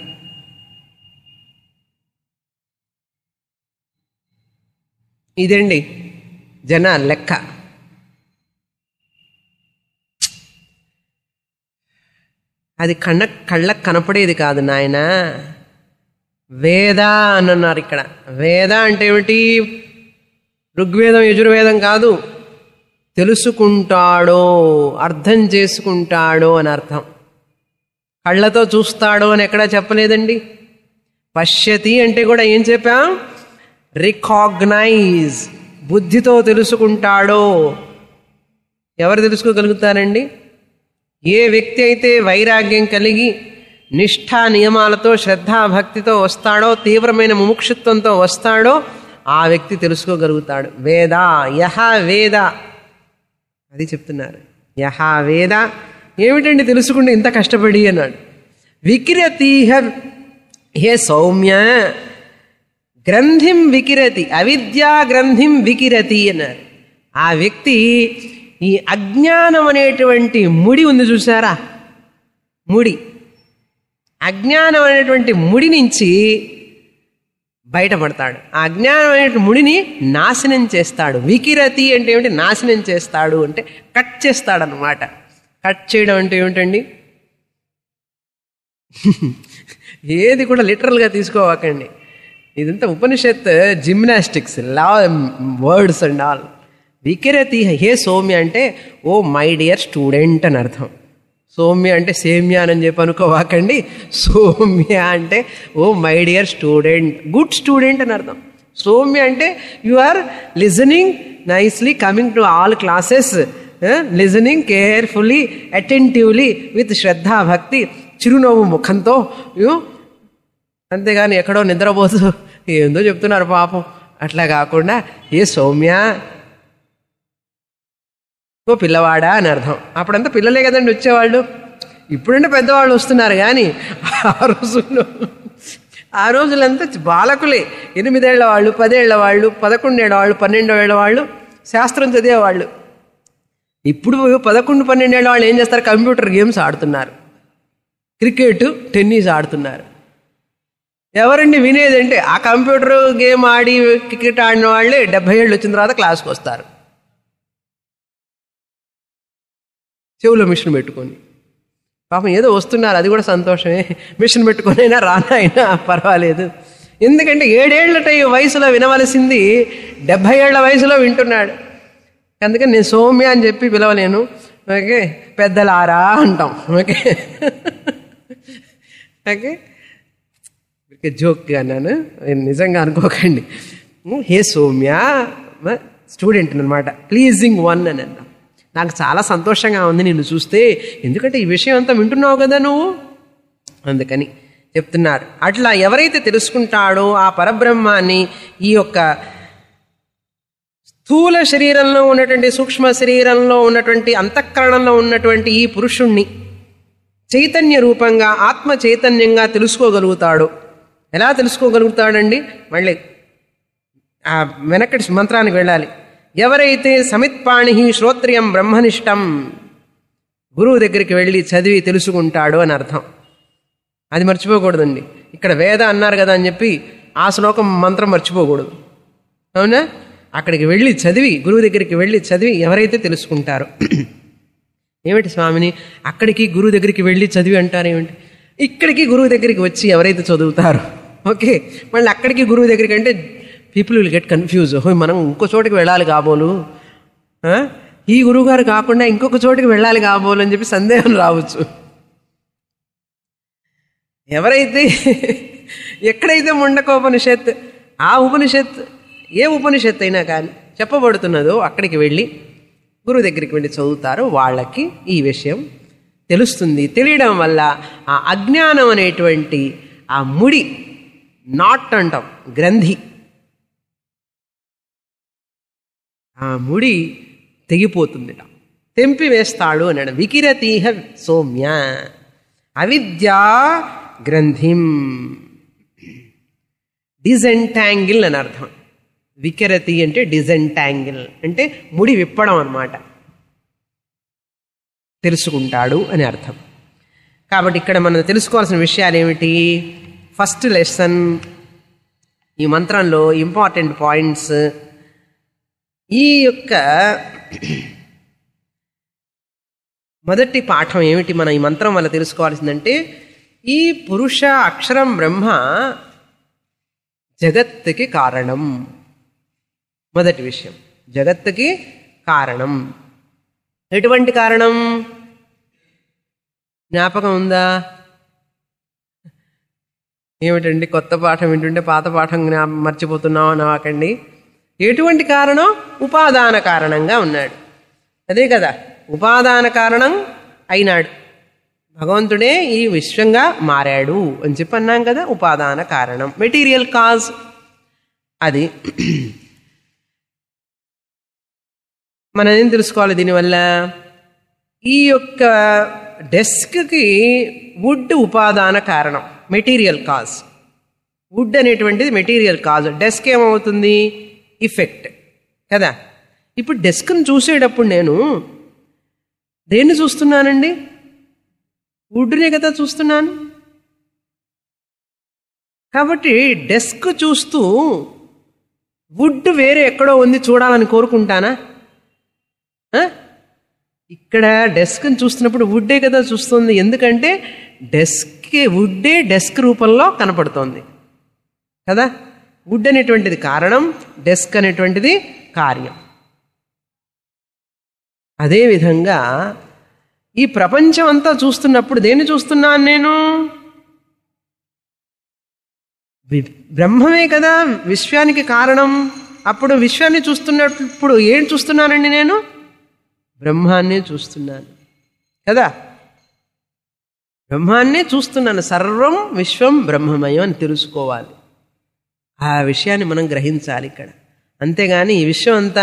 ఇదండి జన లెక్క అది కళ్ళ కళ్ళకు కనపడేది కాదు నాయన వేద అని అన్నారు ఇక్కడ వేద అంటే ఏమిటి ఋగ్వేదం యజుర్వేదం కాదు తెలుసుకుంటాడో అర్థం చేసుకుంటాడో అని అర్థం కళ్ళతో చూస్తాడో అని ఎక్కడా చెప్పలేదండి పశ్యతి అంటే కూడా ఏం చెప్పాం రికాగ్నైజ్ బుద్ధితో తెలుసుకుంటాడో ఎవరు తెలుసుకోగలుగుతారండి ఏ వ్యక్తి అయితే వైరాగ్యం కలిగి నిష్ఠా నియమాలతో శ్రద్ధాభక్తితో వస్తాడో తీవ్రమైన ముముక్షుత్వంతో వస్తాడో ఆ వ్యక్తి తెలుసుకోగలుగుతాడు వేద యహ వేద అది చెప్తున్నారు యహ వేద ఏమిటండి తెలుసుకుంటే ఇంత కష్టపడి అన్నాడు వికిరతీహ హే సౌమ్య గ్రంథిం వికిరతి అవిద్యా గ్రంథిం వికిరతి అన్నారు ఆ వ్యక్తి ఈ అజ్ఞానం అనేటువంటి ముడి ఉంది చూసారా ముడి అజ్ఞానం అనేటువంటి ముడి నుంచి బయటపడతాడు ఆ అజ్ఞానం అనేటువంటి ముడిని నాశనం చేస్తాడు వికిరతి అంటే ఏమిటి నాశనం చేస్తాడు అంటే కట్ చేస్తాడు అనమాట కట్ చేయడం అంటే ఏమిటండి ఏది కూడా లిటరల్గా తీసుకోవాకండి ఇదంతా ఉపనిషత్ జిమ్నాస్టిక్స్ లా వర్డ్స్ అండ్ ఆల్ వికిరతి హే సౌమ్య అంటే ఓ మై డియర్ స్టూడెంట్ అని అర్థం సౌమ్య అంటే సేమ్య అని చెప్పి అనుకోవాకండి సౌమ్య అంటే oh my dear student good student అని అర్థం సౌమ్య అంటే you are listening nicely coming to all classes listening carefully attentively with శ్రద్ధ భక్తి చిరునవ్వు ముఖంతో యు అంతేగాని ఎక్కడో నిద్రపోతూ ఏందో చెప్తున్నారు పాపం అట్లా కాకుండా ఏ సౌమ్య ఓ పిల్లవాడా అని అర్థం అప్పుడంతా పిల్లలే కదండి వచ్చేవాళ్ళు ఇప్పుడంటే పెద్దవాళ్ళు వస్తున్నారు కానీ ఆ రోజుల్లో ఆ రోజులంతా బాలకులే ఎనిమిదేళ్ల వాళ్ళు పదేళ్ల వాళ్ళు పదకొండేళ్ల వాళ్ళు పన్నెండేళ్ల వాళ్ళు శాస్త్రం చదివేవాళ్ళు ఇప్పుడు పదకొండు పన్నెండేళ్ల వాళ్ళు ఏం చేస్తారు కంప్యూటర్ గేమ్స్ ఆడుతున్నారు క్రికెట్ టెన్నిస్ ఆడుతున్నారు ఎవరండి వినేదంటే ఆ కంప్యూటర్ గేమ్ ఆడి క్రికెట్ ఆడిన వాళ్ళే డెబ్బై ఏళ్ళు వచ్చిన తర్వాత క్లాస్కి వస్తారు చెవులో మిషన్ పెట్టుకొని పాపం ఏదో వస్తున్నారు అది కూడా సంతోషమే మిషన్ పెట్టుకొని అయినా రానా అయినా పర్వాలేదు ఎందుకంటే ఏడేళ్లట ఈ వయసులో వినవలసింది డెబ్భై ఏళ్ల వయసులో వింటున్నాడు అందుకని నేను సౌమ్య అని చెప్పి పిలవలేను ఓకే పెద్దలారా అంటాం ఓకే ఓకే ఓకే జోక్గా అన్నాను నిజంగా అనుకోకండి హే సౌమ్య స్టూడెంట్ అనమాట ప్లీజింగ్ వన్ అని అన్నాం నాకు చాలా సంతోషంగా ఉంది నిన్ను చూస్తే ఎందుకంటే ఈ విషయం అంతా వింటున్నావు కదా నువ్వు అందుకని చెప్తున్నారు అట్లా ఎవరైతే తెలుసుకుంటాడో ఆ పరబ్రహ్మాన్ని ఈ యొక్క స్థూల శరీరంలో ఉన్నటువంటి సూక్ష్మ శరీరంలో ఉన్నటువంటి అంతఃకరణంలో ఉన్నటువంటి ఈ పురుషుణ్ణి చైతన్య రూపంగా ఆత్మ చైతన్యంగా తెలుసుకోగలుగుతాడు ఎలా తెలుసుకోగలుగుతాడండి మళ్ళీ ఆ వెనకటి మంత్రానికి వెళ్ళాలి ఎవరైతే సమిత్పాణి శ్రోత్రియం బ్రహ్మనిష్టం గురువు దగ్గరికి వెళ్ళి చదివి తెలుసుకుంటాడు అని అర్థం అది మర్చిపోకూడదండి ఇక్కడ వేద అన్నారు కదా అని చెప్పి ఆ శ్లోకం మంత్రం మర్చిపోకూడదు అవునా అక్కడికి వెళ్ళి చదివి గురువు దగ్గరికి వెళ్ళి చదివి ఎవరైతే తెలుసుకుంటారో ఏమిటి స్వామిని అక్కడికి గురువు దగ్గరికి వెళ్ళి చదివి అంటారు ఏమిటి ఇక్కడికి గురువు దగ్గరికి వచ్చి ఎవరైతే చదువుతారో ఓకే మళ్ళీ అక్కడికి గురువు దగ్గరికి అంటే పీపుల్ విల్ గెట్ కన్ఫ్యూజ్ హోయ్ మనం ఇంకో చోటికి వెళ్ళాలి కాబోలు ఆ? ఈ గురువుగారు కాకుండా ఇంకొక చోటికి వెళ్ళాలి కాబోలు అని చెప్పి సందేహం రావచ్చు ఎవరైతే ఎక్కడైతే ముండకోపనిషత్ ఆ ఉపనిషత్ ఏ ఉపనిషత్ అయినా కానీ చెప్పబడుతున్నదో అక్కడికి వెళ్ళి గురువు దగ్గరికి వెళ్ళి చదువుతారో వాళ్ళకి ఈ విషయం తెలుస్తుంది తెలియడం వల్ల ఆ అజ్ఞానం అనేటువంటి ఆ ముడి నాట్ అంటాం గ్రంథి ఆ ముడి తెగిపోతుందిట తెంపి వేస్తాడు అన్నాడు వికిరతీహ సౌమ్య అవిద్యా గ్రంథిం డిజెంటాంగిల్ అని అర్థం వికరతి అంటే డిజెంటాంగిల్ అంటే ముడి విప్పడం అన్నమాట తెలుసుకుంటాడు అని అర్థం కాబట్టి ఇక్కడ మనం తెలుసుకోవాల్సిన విషయాలు ఏమిటి ఫస్ట్ లెసన్ ఈ మంత్రంలో ఇంపార్టెంట్ పాయింట్స్ ఈ యొక్క మొదటి పాఠం ఏమిటి మనం ఈ మంత్రం వల్ల తెలుసుకోవాల్సిందంటే ఈ పురుష అక్షరం బ్రహ్మ జగత్తుకి కారణం మొదటి విషయం జగత్తుకి కారణం ఎటువంటి కారణం జ్ఞాపకం ఉందా ఏమిటండి కొత్త పాఠం వింటుంటే పాత పాఠం జ్ఞా మర్చిపోతున్నాం నాకండి ఎటువంటి కారణం ఉపాదాన కారణంగా ఉన్నాడు అదే కదా ఉపాదాన కారణం అయినాడు భగవంతుడే ఈ విశ్వంగా మారాడు అని చెప్పి అన్నాం కదా ఉపాదాన కారణం మెటీరియల్ కాజ్ అది మనం ఏం తెలుసుకోవాలి దీనివల్ల ఈ యొక్క డెస్క్కి వుడ్ ఉపాదాన కారణం మెటీరియల్ కాజ్ వుడ్ అనేటువంటిది మెటీరియల్ కాజ్ డెస్క్ ఏమవుతుంది ఇఫెక్ట్ కదా ఇప్పుడు డెస్క్ను చూసేటప్పుడు నేను దేన్ని చూస్తున్నానండి వుడ్నే కదా చూస్తున్నాను కాబట్టి డెస్క్ చూస్తూ వుడ్ వేరే ఎక్కడో ఉంది చూడాలని కోరుకుంటానా ఆ? ఇక్కడ డెస్క్ని చూస్తున్నప్పుడు వుడ్డే కదా చూస్తుంది ఎందుకంటే డెస్క్ వుడ్డే డెస్క్ రూపంలో కనపడుతోంది కదా వుడ్ అనేటువంటిది కారణం డెస్క్ అనేటువంటిది కార్యం అదేవిధంగా ఈ ప్రపంచం అంతా చూస్తున్నప్పుడు దేన్ని చూస్తున్నాను నేను వి- బ్రహ్మమే కదా విశ్వానికి కారణం అప్పుడు విశ్వాన్ని చూస్తున్నప్పుడు ఏం చూస్తున్నానండి నేను బ్రహ్మాన్నే చూస్తున్నాను కదా బ్రహ్మాన్నే చూస్తున్నాను సర్వం విశ్వం బ్రహ్మమయం అని తెలుసుకోవాలి ఆ విషయాన్ని మనం గ్రహించాలి ఇక్కడ అంతేగాని ఈ విషయం అంతా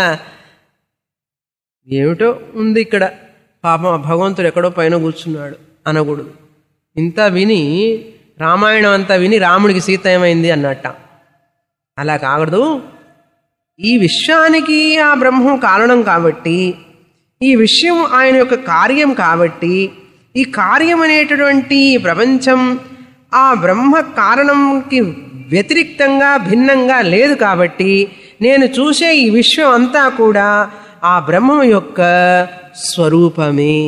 ఏమిటో ఉంది ఇక్కడ పాపం ఆ భగవంతుడు ఎక్కడో పైన కూర్చున్నాడు అనకూడదు ఇంత విని రామాయణం అంతా విని రాముడికి సీత ఏమైంది అన్నట్ట అలా కాకూడదు ఈ విశ్వానికి ఆ బ్రహ్మం కారణం కాబట్టి ఈ విషయం ఆయన యొక్క కార్యం కాబట్టి ఈ కార్యం అనేటటువంటి ఈ ప్రపంచం ఆ బ్రహ్మ కారణంకి వ్యతిరిక్తంగా భిన్నంగా లేదు కాబట్టి నేను చూసే ఈ విశ్వం అంతా కూడా ఆ బ్రహ్మం యొక్క స్వరూపమే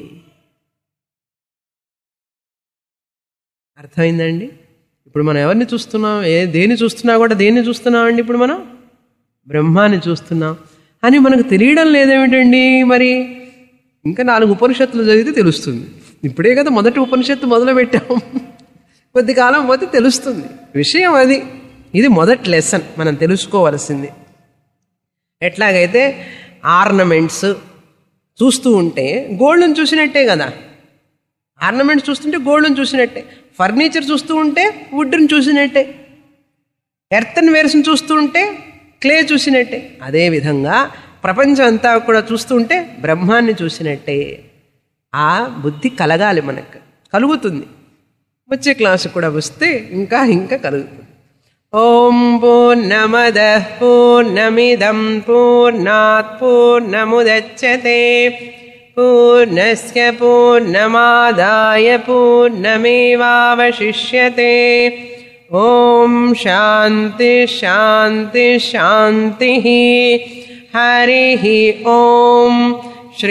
అర్థమైందండి ఇప్పుడు మనం ఎవరిని చూస్తున్నాం ఏ దేన్ని చూస్తున్నా కూడా దేన్ని చూస్తున్నామండి ఇప్పుడు మనం బ్రహ్మాన్ని చూస్తున్నాం అని మనకు తెలియడం లేదేమిటండి మరి ఇంకా నాలుగు ఉపనిషత్తులు చదివితే తెలుస్తుంది ఇప్పుడే కదా మొదటి ఉపనిషత్తు మొదలు పెట్టాం కొద్ది కాలం పోతే తెలుస్తుంది విషయం అది ఇది మొదటి లెసన్ మనం తెలుసుకోవలసింది ఎట్లాగైతే ఆర్నమెంట్స్ చూస్తూ ఉంటే గోల్డ్ని చూసినట్టే కదా ఆర్నమెంట్స్ చూస్తుంటే గోల్డ్ని చూసినట్టే ఫర్నిచర్ చూస్తూ ఉంటే వుడ్ని చూసినట్టే ఎర్తన్ వేర్స్ని చూస్తూ ఉంటే క్లే చూసినట్టే అదేవిధంగా ప్రపంచం అంతా కూడా చూస్తూ ఉంటే బ్రహ్మాన్ని చూసినట్టే ఆ బుద్ధి కలగాలి మనకు కలుగుతుంది వచ్చే క్లాసు కూడా వస్తే ఇంకా ఇంకా కలుగుతుంది ఓం పూర్ణమద పూర్ణమిదం పూర్ణాత్ పూర్ణముదచ్చతే పూర్ణస్య పూర్ణమాదాయ పూర్ణమేవావశిష్యతే ఓం శాంతి శాంతి శాంతి హరి ఓం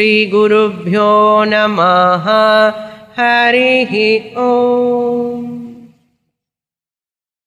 శ్రీగురుభ్యో నమ హరి ఓం